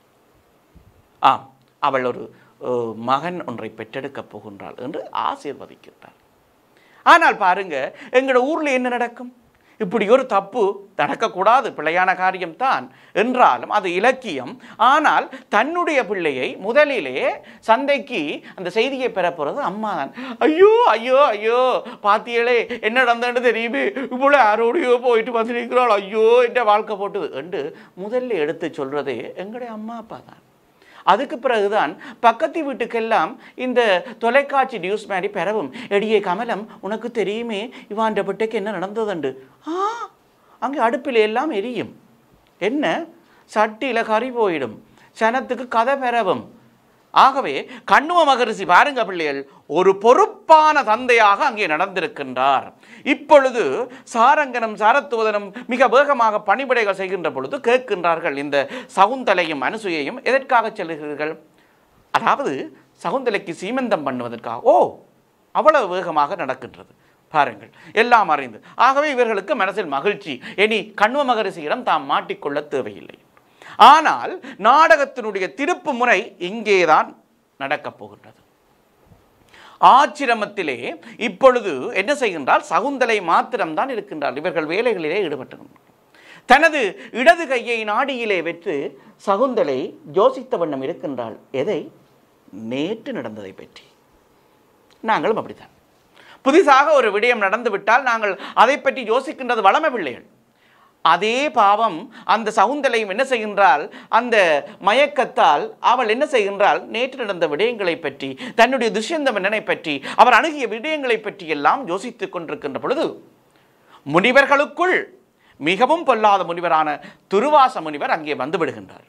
Speaker 1: ஆம் அவள் ஒரு அஹ், மகன் ஒன்றை பெற்றெடுக்கப் போகின்றாள் என்று ஆசீர்வதிக்கின்றாள் ஆனால் பாருங்க எங்களோட ஊர்ல என்ன நடக்கும் இப்படி ஒரு தப்பு நடக்கக்கூடாது பிழையான காரியம்தான் என்றாலும் அது இலக்கியம் ஆனால் தன்னுடைய பிள்ளையை முதலிலே சந்தைக்கு அந்த செய்தியை பெற போறது அம்மா தான் ஐயோ ஐயோ ஐயோ பாத்தியலே என்ன நடந்தேன்னு தெரியுமே இவ்வளோ யாரோடையோ போயிட்டு வந்திருக்கிறாள் ஐயோ என்ற வாழ்க்கை போட்டுது என்று முதல்ல எடுத்து சொல்றதே எங்களுடைய அம்மா அப்பா தான் அதுக்கு பிறகுதான் பக்கத்து வீட்டுக்கெல்லாம் இந்த தொலைக்காட்சி நியூஸ் மாதிரி பெறவும் எடியே கமலம் உனக்கு தெரியுமே இவாண்ட பிட்டைக்கு என்ன நடந்ததுண்டு ஆ அங்கே அடுப்பில் எல்லாம் எரியும் என்ன சட்டியில் கறி போயிடும் சனத்துக்கு கதை பெறவும் ஆகவே கண்ணுவ மகரிஷி பாருங்க பிள்ளைகள் ஒரு பொறுப்பான தந்தையாக அங்கே நடந்திருக்கின்றார் இப்பொழுது சாரங்கனும் சாரத்துவதனும் மிக வேகமாக பணிபடைகள் செய்கின்ற பொழுது கேட்கின்றார்கள் இந்த சகுந்தலையும் அனுசூயையும் எதற்காக செல்கிறீர்கள் அதாவது சகுந்தலைக்கு சீமந்தம் பண்ணுவதற்காக ஓ அவ்வளவு வேகமாக நடக்கின்றது பாருங்கள் எல்லாம் அறிந்து ஆகவே இவர்களுக்கு மனசில் மகிழ்ச்சி இனி கண்வ மகரிஷியிடம் தாம் மாட்டிக்கொள்ள தேவையில்லை ஆனால் நாடகத்தினுடைய திருப்பு முறை இங்கேதான் நடக்கப் போகின்றது ஆச்சிரமத்திலே இப்பொழுது என்ன செய்கின்றால் சகுந்தலை மாத்திரம்தான் இருக்கின்றார் இவர்கள் வேலைகளிலே ஈடுபட்டிருக்கின்றனர் தனது இடது கையை நாடியிலே வைத்து சகுந்தலை யோசித்த வண்ணம் இருக்கின்றாள் எதை நேற்று நடந்ததை பற்றி நாங்களும் அப்படித்தான் புதிதாக ஒரு விடயம் நடந்து விட்டால் நாங்கள் அதை பற்றி யோசிக்கின்றது வளம பிள்ளைகள் அதே பாவம் அந்த சகுந்தலையும் என்ன செய்கின்றாள் அந்த மயக்கத்தால் அவள் என்ன செய்கின்றாள் நேற்று நடந்த விடயங்களை பற்றி தன்னுடைய துஷ்யந்த மன்னனை பற்றி அவர் அணுகிய விடயங்களை பற்றி எல்லாம் யோசித்துக் கொண்டிருக்கின்ற பொழுது முனிவர்களுக்குள் மிகவும் பொல்லாத முனிவரான துருவாச முனிவர் அங்கே வந்து விடுகின்றார்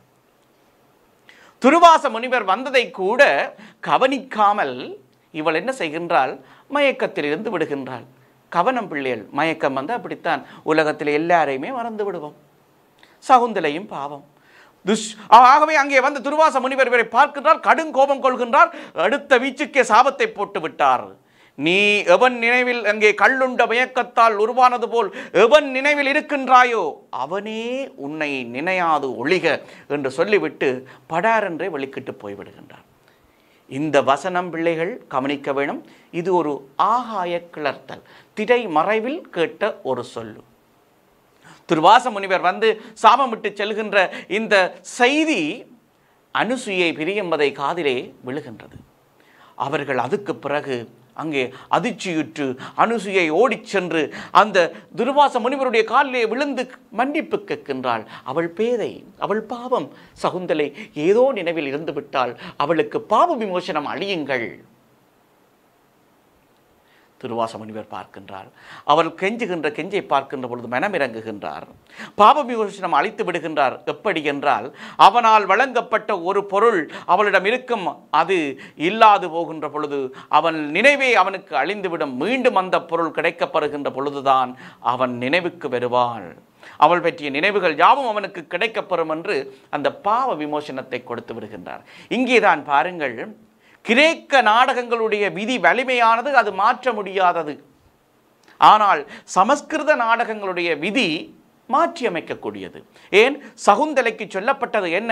Speaker 1: துருவாச முனிவர் வந்ததை கூட கவனிக்காமல் இவள் என்ன செய்கின்றாள் மயக்கத்தில் இருந்து விடுகின்றாள் கவனம் பிள்ளைகள் மயக்கம் வந்து அப்படித்தான் உலகத்தில் எல்லாரையுமே மறந்து விடுவோம் சகுந்தலையும் பாவம் துஷ் ஆகவே அங்கே வந்து துருவாச முனிவர் இவரை பார்க்கின்றார் கடும் கோபம் கொள்கின்றார் அடுத்த வீச்சுக்கே சாபத்தை போட்டு விட்டார் நீ எவன் நினைவில் அங்கே கள்ளுண்ட மயக்கத்தால் உருவானது போல் எவன் நினைவில் இருக்கின்றாயோ அவனே உன்னை நினையாது ஒழிக என்று சொல்லிவிட்டு படாரென்றே வெளிக்கிட்டு போய்விடுகின்றார் இந்த வசனம் பிள்ளைகள் கவனிக்க வேணும் இது ஒரு ஆகாய கிளர்த்தல் திரை மறைவில் கேட்ட ஒரு சொல்லு துர்வாச முனிவர் வந்து சாபமிட்டு செல்கின்ற இந்த செய்தி அனுசுயை பிரியம்பதை காதிலே விழுகின்றது அவர்கள் அதுக்கு பிறகு அங்கே அதிர்ச்சியுற்று அனுசுயை ஓடிச் சென்று அந்த துர்வாச முனிவருடைய காலிலே விழுந்து மன்னிப்பு கேட்கின்றாள் அவள் பேதை அவள் பாவம் சகுந்தலை ஏதோ நினைவில் இருந்து விட்டால் அவளுக்கு பாவ விமோசனம் அழியுங்கள் திருவாச முனிவர் பார்க்கின்றார் அவள் கெஞ்சுகின்ற கெஞ்சை பார்க்கின்ற பொழுது மனமிறங்குகின்றார் பாப விமோசனம் அழித்து விடுகின்றார் எப்படி என்றால் அவனால் வழங்கப்பட்ட ஒரு பொருள் அவளிடம் இருக்கும் அது இல்லாது போகின்ற பொழுது அவன் நினைவே அவனுக்கு அழிந்துவிடும் மீண்டும் அந்த பொருள் கிடைக்கப்படுகின்ற பொழுதுதான் அவன் நினைவுக்கு வருவான் அவள் பற்றிய நினைவுகள் யாவும் அவனுக்கு கிடைக்கப்பெறும் என்று அந்த பாவ விமோசனத்தை கொடுத்து விடுகின்றார் இங்கேதான் பாருங்கள் கிரேக்க நாடகங்களுடைய விதி வலிமையானது அது மாற்ற முடியாதது ஆனால் சமஸ்கிருத நாடகங்களுடைய விதி மாற்றியமைக்கக்கூடியது ஏன் சகுந்தலைக்கு சொல்லப்பட்டது என்ன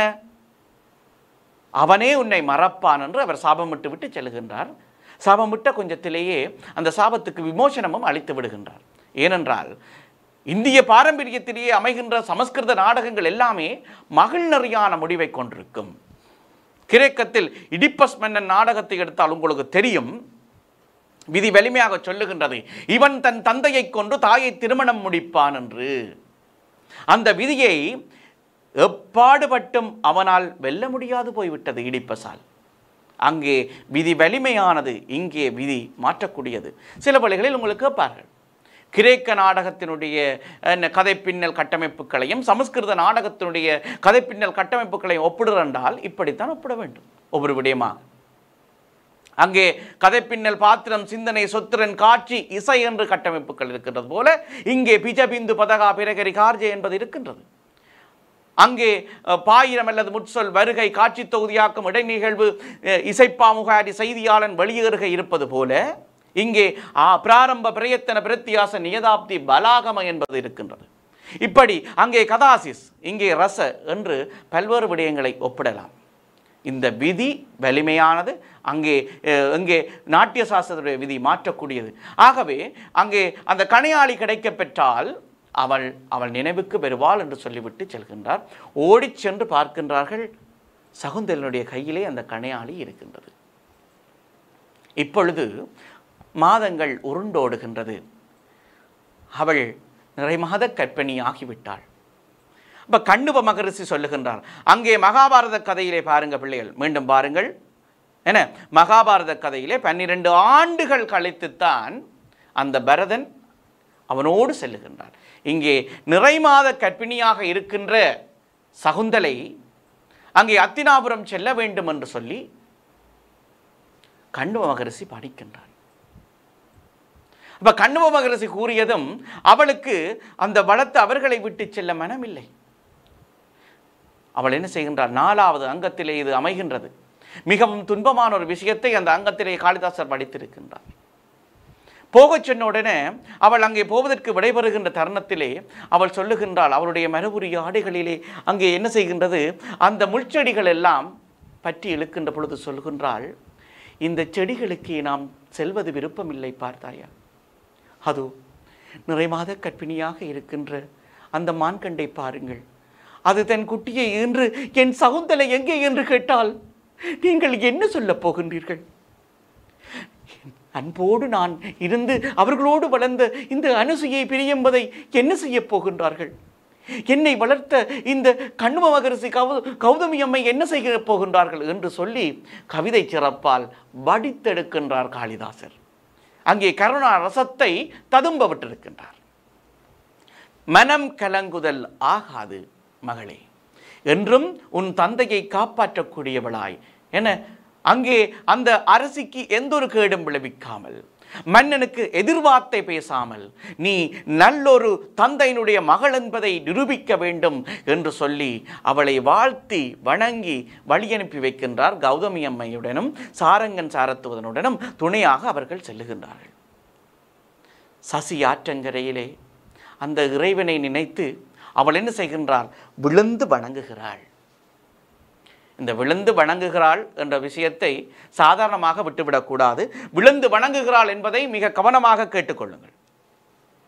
Speaker 1: அவனே உன்னை மறப்பான் என்று அவர் சாபமிட்டு விட்டு செல்கின்றார் சாபமிட்ட கொஞ்சத்திலேயே அந்த சாபத்துக்கு விமோசனமும் அளித்து விடுகின்றார் ஏனென்றால் இந்திய பாரம்பரியத்திலேயே அமைகின்ற சமஸ்கிருத நாடகங்கள் எல்லாமே மகிழ்நறியான முடிவை கொண்டிருக்கும் கிரேக்கத்தில் இடிப்பஸ் மன்னன் நாடகத்தை எடுத்தால் உங்களுக்கு தெரியும் விதி வலிமையாக சொல்லுகின்றது இவன் தன் தந்தையை கொண்டு தாயை திருமணம் முடிப்பான் என்று அந்த விதியை எப்பாடுபட்டும் அவனால் வெல்ல முடியாது போய்விட்டது இடிப்பசால் அங்கே விதி வலிமையானது இங்கே விதி மாற்றக்கூடியது சில வழிகளில் உங்களுக்கு கேட்பார்கள் கிரேக்க நாடகத்தினுடைய அஹ், கதைப்பின்னல் கட்டமைப்புகளையும் சமஸ்கிருத நாடகத்தினுடைய கதைப்பின்னல் கட்டமைப்புகளையும் ஒப்பிடுறென்றால் இப்படித்தான் ஒப்பிட வேண்டும் ஒவ்வொரு விடயமாக அங்கே கதைப்பின்னல் பாத்திரம் சிந்தனை சொத்திரன் காட்சி இசை என்று கட்டமைப்புகள் இருக்கின்றது போல இங்கே பிஜபிந்து பதகா பிரகரி கார்ஜே என்பது இருக்கின்றது அங்கே அஹ், பாயிரம் அல்லது முற்சொல் வருகை காட்சி தொகுதியாக்கும் இடைநிகழ்வு அஹ், இசைப்பாமுகாரி செய்தியாளன் வெளியேறுகை இருப்பது போல இங்கே ஆ, பிராரம்ப பிரயத்தன பிரத்தியாச நியதாப்தி பலாகம என்பது இருக்கின்றது இப்படி அங்கே கதாசிஸ் இங்கே ரச என்று பல்வேறு விடயங்களை ஒப்பிடலாம் இந்த விதி வலிமையானது அங்கே அஹ், இங்கே நாட்டிய சாஸ்திரத்துடைய விதி மாற்றக்கூடியது ஆகவே அங்கே அந்த கணையாளி கிடைக்கப் பெற்றால் அவள் அவள் நினைவுக்கு வருவாள் என்று சொல்லிவிட்டு செல்கின்றார் ஓடிச் சென்று பார்க்கின்றார்கள் சகுந்தலனுடைய கையிலே அந்த கணையாளி இருக்கின்றது இப்பொழுது மாதங்கள் உருண்டோடுகின்றது அவள் நிறைமாத கற்பிணி ஆகிவிட்டாள் அப்ப கண்ணுப மகரிஷி சொல்லுகின்றார் அங்கே மகாபாரத கதையிலே பாருங்க பிள்ளைகள் மீண்டும் பாருங்கள் என்ன மகாபாரத கதையிலே பன்னிரண்டு ஆண்டுகள் கழித்துத்தான் அந்த பரதன் அவனோடு செல்லுகின்றான் இங்கே நிறைமாத கற்பிணியாக இருக்கின்ற சகுந்தலை அங்கே அத்தினாபுரம் செல்ல வேண்டும் என்று சொல்லி கண்ணுவ மகரிஷி படிக்கின்றார் அப்ப கண்ணுவ மகரிஷி கூறியதும் அவளுக்கு அந்த வளர்த்து அவர்களை விட்டு செல்ல மனமில்லை அவள் என்ன செய்கின்றார் நாலாவது அங்கத்திலே இது அமைகின்றது மிகவும் துன்பமான ஒரு விஷயத்தை அந்த அங்கத்திலே காளிதாசர் படித்திருக்கின்றார் போகச் சொன்ன உடனே அவள் அங்கே போவதற்கு விடைபெறுகின்ற தருணத்திலே அவள் சொல்லுகின்றாள் அவளுடைய மரபுரிய ஆடைகளிலே அங்கே என்ன செய்கின்றது அந்த முள்செடிகள் எல்லாம் பற்றி இழுக்கின்ற பொழுது சொல்கின்றாள் இந்த செடிகளுக்கு நாம் செல்வது விருப்பமில்லை பார்த்தாயா அதோ நிறைமாத கற்பிணியாக இருக்கின்ற அந்த மான்கண்டை பாருங்கள் அது தன் குட்டியை ஈன்று என் சகுந்தலை எங்கே என்று கேட்டால் நீங்கள் என்ன சொல்லப் போகின்றீர்கள் அன்போடு நான் இருந்து அவர்களோடு வளர்ந்த இந்த அனுசையை பிரியும்பதை என்ன செய்யப் போகின்றார்கள் என்னை வளர்த்த இந்த கண்ம மகரிஷி கௌ கௌதமி அம்மை என்ன செய்ய போகின்றார்கள் என்று சொல்லி கவிதை சிறப்பால் வடித்தெடுக்கின்றார் காளிதாசர் அங்கே கருணா ரசத்தை ததும்ப விட்டிருக்கின்றார் மனம் கலங்குதல் ஆகாது மகளே என்றும் உன் தந்தையை காப்பாற்றக்கூடியவளாய் என அங்கே அந்த அரசிக்கு எந்த ஒரு கேடும் விளைவிக்காமல் மன்னனுக்கு எதிர்வார்த்தை பேசாமல் நீ நல்லொரு தந்தையினுடைய மகள் என்பதை நிரூபிக்க வேண்டும் என்று சொல்லி அவளை வாழ்த்தி வணங்கி வழி அனுப்பி வைக்கின்றார் கௌதமி அம்மையுடனும் சாரங்கன் சாரத்துவதனுடனும் துணையாக அவர்கள் செல்லுகின்றார்கள் சசி ஆற்றங்கரையிலே அந்த இறைவனை நினைத்து அவள் என்ன செய்கின்றாள் விழுந்து வணங்குகிறாள் இந்த விழுந்து வணங்குகிறாள் என்ற விஷயத்தை சாதாரணமாக விட்டுவிடக்கூடாது விழுந்து வணங்குகிறாள் என்பதை மிக கவனமாக கேட்டுக்கொள்ளுங்கள்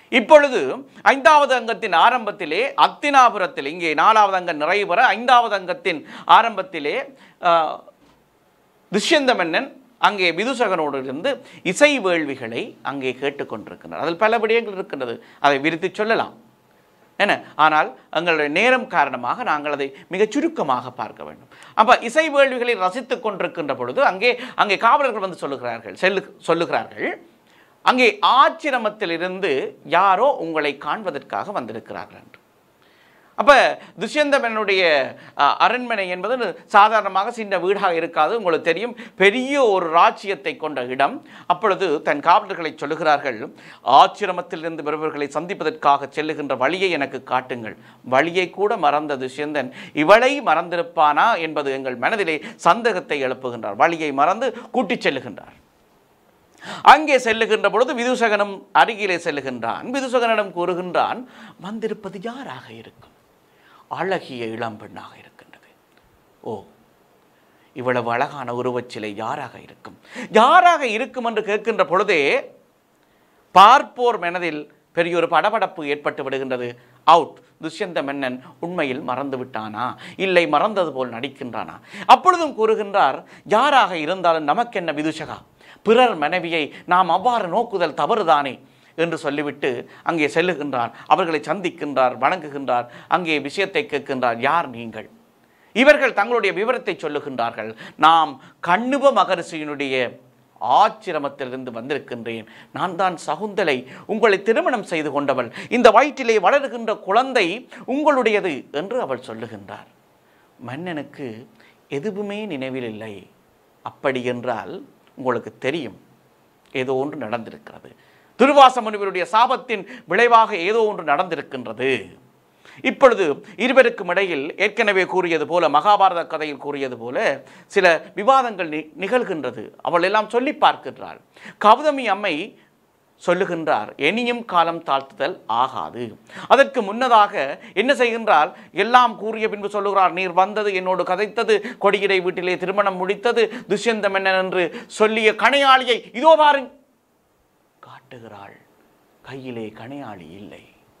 Speaker 1: இப்பொழுது ஐந்தாவது அங்கத்தின் ஆரம்பத்திலே அத்தினாபுரத்தில் இங்கே நாலாவது அங்கம் நிறைவு பெற ஐந்தாவது அங்கத்தின் ஆரம்பத்திலே ஆஹ், துஷ்யந்த மன்னன் அங்கே விதுசகனோடு இருந்து இசை வேள்விகளை அங்கே கேட்டுக்கொண்டிருக்கிறார் அதில் பல விடயங்கள் இருக்கின்றது அதை விரித்து சொல்லலாம் என்ன ஆனால் எங்களுடைய நேரம் காரணமாக நாங்கள் அதை மிகச் சுருக்கமாக பார்க்க வேண்டும் அப்போ இசை வேள்விகளை ரசித்துக் கொண்டிருக்கின்ற பொழுது அங்கே அங்கே காவலர்கள் வந்து சொல்லுகிறார்கள் செல்லு சொல்லுகிறார்கள் அங்கே ஆச்சிரமத்திலிருந்து யாரோ உங்களை காண்பதற்காக வந்திருக்கிறார்கள் என்று அப்போ துஷ்யந்தமனுடைய அஹ், அரண்மனை என்பது சாதாரணமாக சின்ன வீடாக இருக்காது உங்களுக்கு தெரியும் பெரிய ஒரு ராஜ்யத்தை கொண்ட இடம் அப்பொழுது தன் காவலர்களை சொல்லுகிறார்கள் ஆச்சிரமத்திலிருந்து வருபவர்களை சந்திப்பதற்காக செல்லுகின்ற வழியை எனக்கு காட்டுங்கள் வழியை கூட மறந்த துஷ்யந்தன் இவளை மறந்திருப்பானா என்பது எங்கள் மனதிலே சந்தேகத்தை எழுப்புகின்றார் வழியை மறந்து கூட்டிச் செல்லுகின்றார் அங்கே செல்லுகின்ற பொழுது விதுசகனும் அருகிலே செல்லுகின்றான் விதுசகனிடம் கூறுகின்றான் வந்திருப்பது யாராக இருக்கும் அழகிய இளம்பெண்ணாக இருக்கின்றது ஓ இவ்வளவு அழகான உருவச்சிலை யாராக இருக்கும் யாராக இருக்கும் என்று கேட்கின்ற பொழுதே பார்ப்போர் மனதில் பெரிய ஒரு படபடப்பு ஏற்பட்டு விடுகின்றது அவுட் துஷ்யந்த மன்னன் உண்மையில் மறந்து விட்டானா இல்லை மறந்தது போல் நடிக்கின்றானா அப்பொழுதும் கூறுகின்றார் யாராக இருந்தாலும் நமக்கென்ன விதுஷகா பிறர் மனைவியை நாம் அவ்வாறு நோக்குதல் தவறுதானே என்று சொல்லிவிட்டு அங்கே செல்லுகின்றார் அவர்களை சந்திக்கின்றார் வணங்குகின்றார் அங்கே விஷயத்தை கேட்கின்றார் யார் நீங்கள் இவர்கள் தங்களுடைய விவரத்தை சொல்லுகின்றார்கள் நாம் கண்ணுப மகரிஷியினுடைய ஆச்சிரமத்திலிருந்து வந்திருக்கின்றேன் நான் தான் சகுந்தலை உங்களை திருமணம் செய்து கொண்டவள் இந்த வயிற்றிலே வளருகின்ற குழந்தை உங்களுடையது என்று அவள் சொல்லுகின்றார் மன்னனுக்கு எதுவுமே நினைவில் இல்லை அப்படி என்றால் உங்களுக்கு தெரியும் ஏதோ ஒன்று நடந்திருக்கிறது துர்வாச முனிவருடைய சாபத்தின் விளைவாக ஏதோ ஒன்று நடந்திருக்கின்றது இப்பொழுது இருவருக்கும் இடையில் ஏற்கனவே கூறியது போல மகாபாரத கதையில் கூறியது போல சில விவாதங்கள் நி- நிகழ்கின்றது அவள் எல்லாம் சொல்லி பார்க்கின்றாள் கௌதமி அம்மை சொல்லுகின்றார் இனியும் காலம் தாழ்த்துதல் ஆகாது அதற்கு முன்னதாக என்ன செய்கின்றார் எல்லாம் கூறிய பின்பு சொல்லுகிறார் நீர் வந்தது என்னோடு கதைத்தது கொடியிடை வீட்டிலே திருமணம் முடித்தது துஷ்யந்த மன்னன் என்று சொல்லிய கணையாளியை இதோ பாருங்க காட்டுகிறாள் கையிலே கணையாளி இல்லை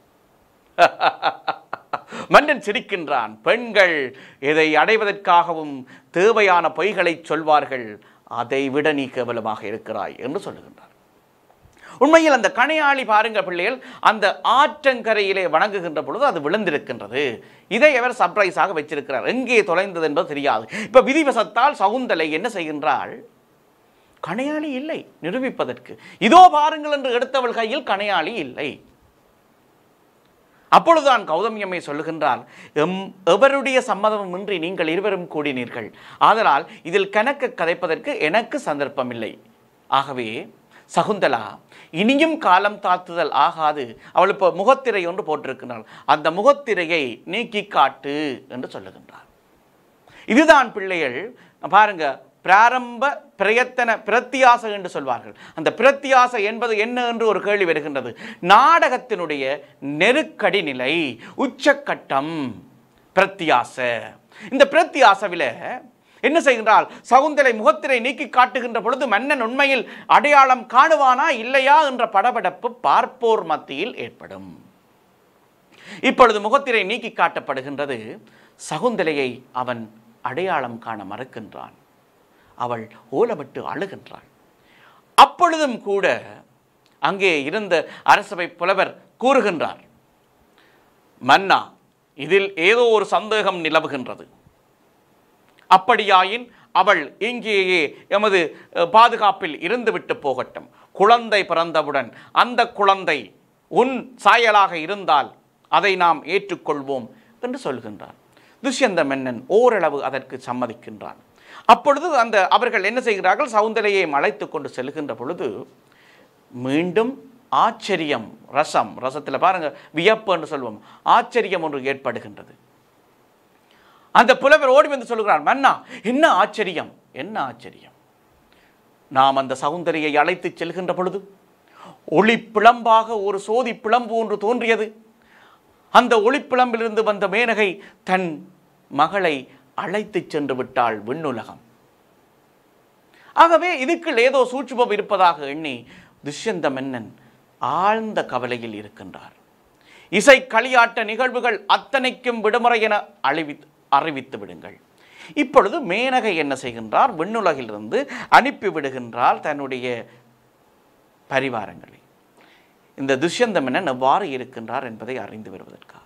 Speaker 1: மன்னன் சிரிக்கின்றான் பெண்கள் இதை அடைவதற்காகவும் தேவையான பொய்களை சொல்வார்கள் அதை விட நீ கேவலமாக இருக்கிறாய் என்று சொல்லுகின்றார் உண்மையில் அந்த கணையாளி பாருங்க பிள்ளைகள் அந்த ஆற்றங்கரையிலே வணங்குகின்ற பொழுது அது விழுந்திருக்கின்றது இதை அவர் சர்ப்ரைஸாக வச்சிருக்கிறார் எங்கே தொலைந்தது என்பது தெரியாது இப்ப விதிவசத்தால் சகுந்தலை என்ன செய்கின்றாள் கணையாளி இல்லை நிரூபிப்பதற்கு இதோ பாருங்கள் என்று எடுத்தவள் கையில் கணையாளி இல்லை அப்பொழுதுதான் கௌதமியம்மை சொல்லுகின்றார் எம் எவருடைய சம்மதமுமின்றி நீங்கள் இருவரும் கூடினீர்கள் ஆதலால் இதில் கணக்கு கதைப்பதற்கு எனக்கு சந்தர்ப்பமில்லை ஆகவே சகுந்தலா இனியும் காலம் தாத்துதல் ஆகாது அவள் இப்போ முகத்திரை ஒன்று போட்டிருக்கிறாள் அந்த முகத்திரையை நீக்கி காட்டு என்று சொல்லுகின்றார் இதுதான் பிள்ளைகள் பாருங்க பிராரம்ப பிரயத்தன பிரத்தியாச என்று சொல்வார்கள் அந்த பிரத்தியாச என்பது என்ன என்று ஒரு கேள்வி வருகின்றது நாடகத்தினுடைய நெருக்கடி நிலை உச்சக்கட்டம் பிரத்தியாச இந்த பிரத்தியாசவில என்ன செய்கின்றால் சகுந்தலை முகத்திரை நீக்கி காட்டுகின்ற பொழுது மன்னன் உண்மையில் அடையாளம் காணுவானா இல்லையா என்ற படபடப்பு பார்ப்போர் மத்தியில் ஏற்படும் இப்பொழுது முகத்திரை நீக்கி காட்டப்படுகின்றது சகுந்தலையை அவன் அடையாளம் காண மறுக்கின்றான் அவள் ஓலமிட்டு அழுகின்றாள் அப்பொழுதும் கூட அங்கே இருந்த அரசவை புலவர் கூறுகின்றார் மன்னா இதில் ஏதோ ஒரு சந்தேகம் நிலவுகின்றது அப்படியாயின் அவள் இங்கேயே எமது அஹ், பாதுகாப்பில் இருந்துவிட்டு போகட்டும் குழந்தை பிறந்தவுடன் அந்த குழந்தை உன் சாயலாக இருந்தால் அதை நாம் ஏற்றுக்கொள்வோம் என்று சொல்கின்றார் துஷ்யந்த மன்னன் ஓரளவு அதற்கு சம்மதிக்கின்றான் அப்பொழுது அந்த அவர்கள் என்ன செய்கிறார்கள் சௌந்தரையை அழைத்து கொண்டு செல்கின்ற பொழுது மீண்டும் ஆச்சரியம் ரசம் ரசத்தில் பாருங்க வியப்பு என்று சொல்வோம் ஆச்சரியம் ஒன்று ஏற்படுகின்றது அந்த புலவர் ஓடி வந்து சொல்லுகிறார் மன்னா என்ன ஆச்சரியம் என்ன ஆச்சரியம் நாம் அந்த சௌந்தரியை அழைத்து செல்கின்ற பொழுது ஒளி பிளம்பாக ஒரு சோதி பிளம்பு ஒன்று தோன்றியது அந்த ஒளிப்பிளம்பிலிருந்து வந்த மேனகை தன் மகளை அழைத்து சென்று விட்டாள் விண்ணுலகம் ஆகவே இதுக்குள் ஏதோ சூட்சுமம் இருப்பதாக எண்ணி துஷ்யந்த மன்னன் ஆழ்ந்த கவலையில் இருக்கின்றார் இசை களியாட்ட நிகழ்வுகள் அத்தனைக்கும் விடுமுறை என அழிவி அறிவித்து விடுங்கள் இப்பொழுது மேனகை என்ன செய்கின்றார் விண்ணுலகிலிருந்து அனுப்பி விடுகின்றார் தன்னுடைய பரிவாரங்களை இந்த துஷ்யந்தம் என்ன எவ்வாறு இருக்கின்றார் என்பதை அறிந்து வருவதற்காக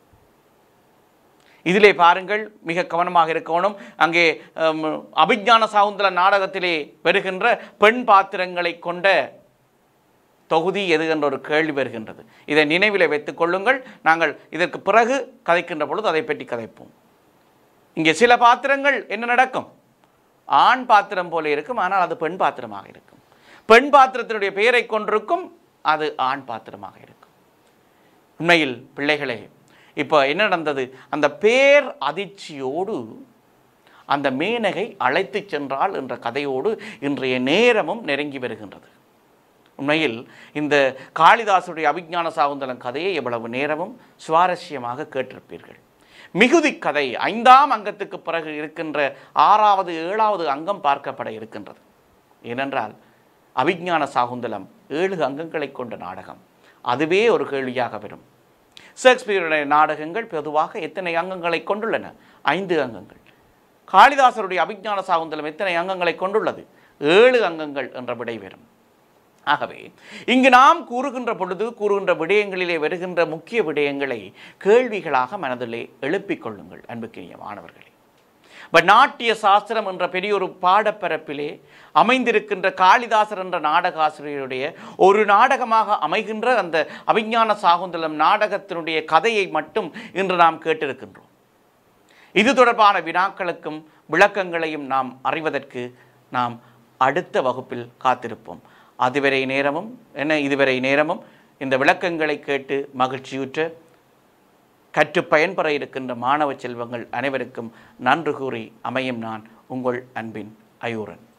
Speaker 1: இதிலே பாருங்கள் மிக கவனமாக இருக்கணும் அங்கே ஹம், அபிஞான சாகுந்தல நாடகத்திலே வருகின்ற பெண் பாத்திரங்களை கொண்ட தொகுதி எது என்ற ஒரு கேள்வி வருகின்றது இதை நினைவிலே வைத்துக் கொள்ளுங்கள் நாங்கள் இதற்கு பிறகு கதைக்கின்ற பொழுது அதை பற்றி கதைப்போம் இங்கே சில பாத்திரங்கள் என்ன நடக்கும் ஆண் பாத்திரம் போல இருக்கும் ஆனால் அது பெண் பாத்திரமாக இருக்கும் பெண் பாத்திரத்தினுடைய பெயரை கொண்டிருக்கும் அது ஆண் பாத்திரமாக இருக்கும் உண்மையில் பிள்ளைகளே இப்போ என்ன நடந்தது அந்த பேர் அதிர்ச்சியோடு அந்த மேனகை அழைத்துச் சென்றாள் என்ற கதையோடு இன்றைய நேரமும் நெருங்கி வருகின்றது உண்மையில் இந்த காளிதாசுடைய அபிஞான சாகுந்தலம் கதையை எவ்வளவு நேரமும் சுவாரஸ்யமாக கேட்டிருப்பீர்கள் மிகுதி கதை ஐந்தாம் அங்கத்துக்கு பிறகு இருக்கின்ற ஆறாவது ஏழாவது அங்கம் பார்க்கப்பட இருக்கின்றது ஏனென்றால் அபிஞான சாகுந்தலம் ஏழு அங்கங்களை கொண்ட நாடகம் அதுவே ஒரு கேள்வியாக வரும் ஷேக்ஸ்பியருடைய நாடகங்கள் பொதுவாக எத்தனை அங்கங்களை கொண்டுள்ளன ஐந்து அங்கங்கள் காளிதாசருடைய அபிஞான சாகுந்தலம் எத்தனை அங்கங்களை கொண்டுள்ளது ஏழு அங்கங்கள் என்ற விடை வரும் ஆகவே இங்கு நாம் கூறுகின்ற பொழுது கூறுகின்ற விடயங்களிலே வருகின்ற முக்கிய விடயங்களை கேள்விகளாக மனதிலே எழுப்பிக் கொள்ளுங்கள் அன்புக்கினிய மாணவர்களே பட் நாட்டிய சாஸ்திரம் என்ற பெரிய ஒரு பாடப்பரப்பிலே அமைந்திருக்கின்ற காளிதாசர் என்ற நாடகாசிரியருடைய ஒரு நாடகமாக அமைகின்ற அந்த அபிஞான சாகுந்தலம் நாடகத்தினுடைய கதையை மட்டும் இன்று நாம் கேட்டிருக்கின்றோம் இது தொடர்பான வினாக்களுக்கும் விளக்கங்களையும் நாம் அறிவதற்கு நாம் அடுத்த வகுப்பில் காத்திருப்போம் அதுவரை நேரமும் என்ன இதுவரை நேரமும் இந்த விளக்கங்களை கேட்டு மகிழ்ச்சியுற்ற கற்று பயன்பெற இருக்கின்ற மாணவ செல்வங்கள் அனைவருக்கும் நன்று கூறி அமையும் நான் உங்கள் அன்பின் அயூரன்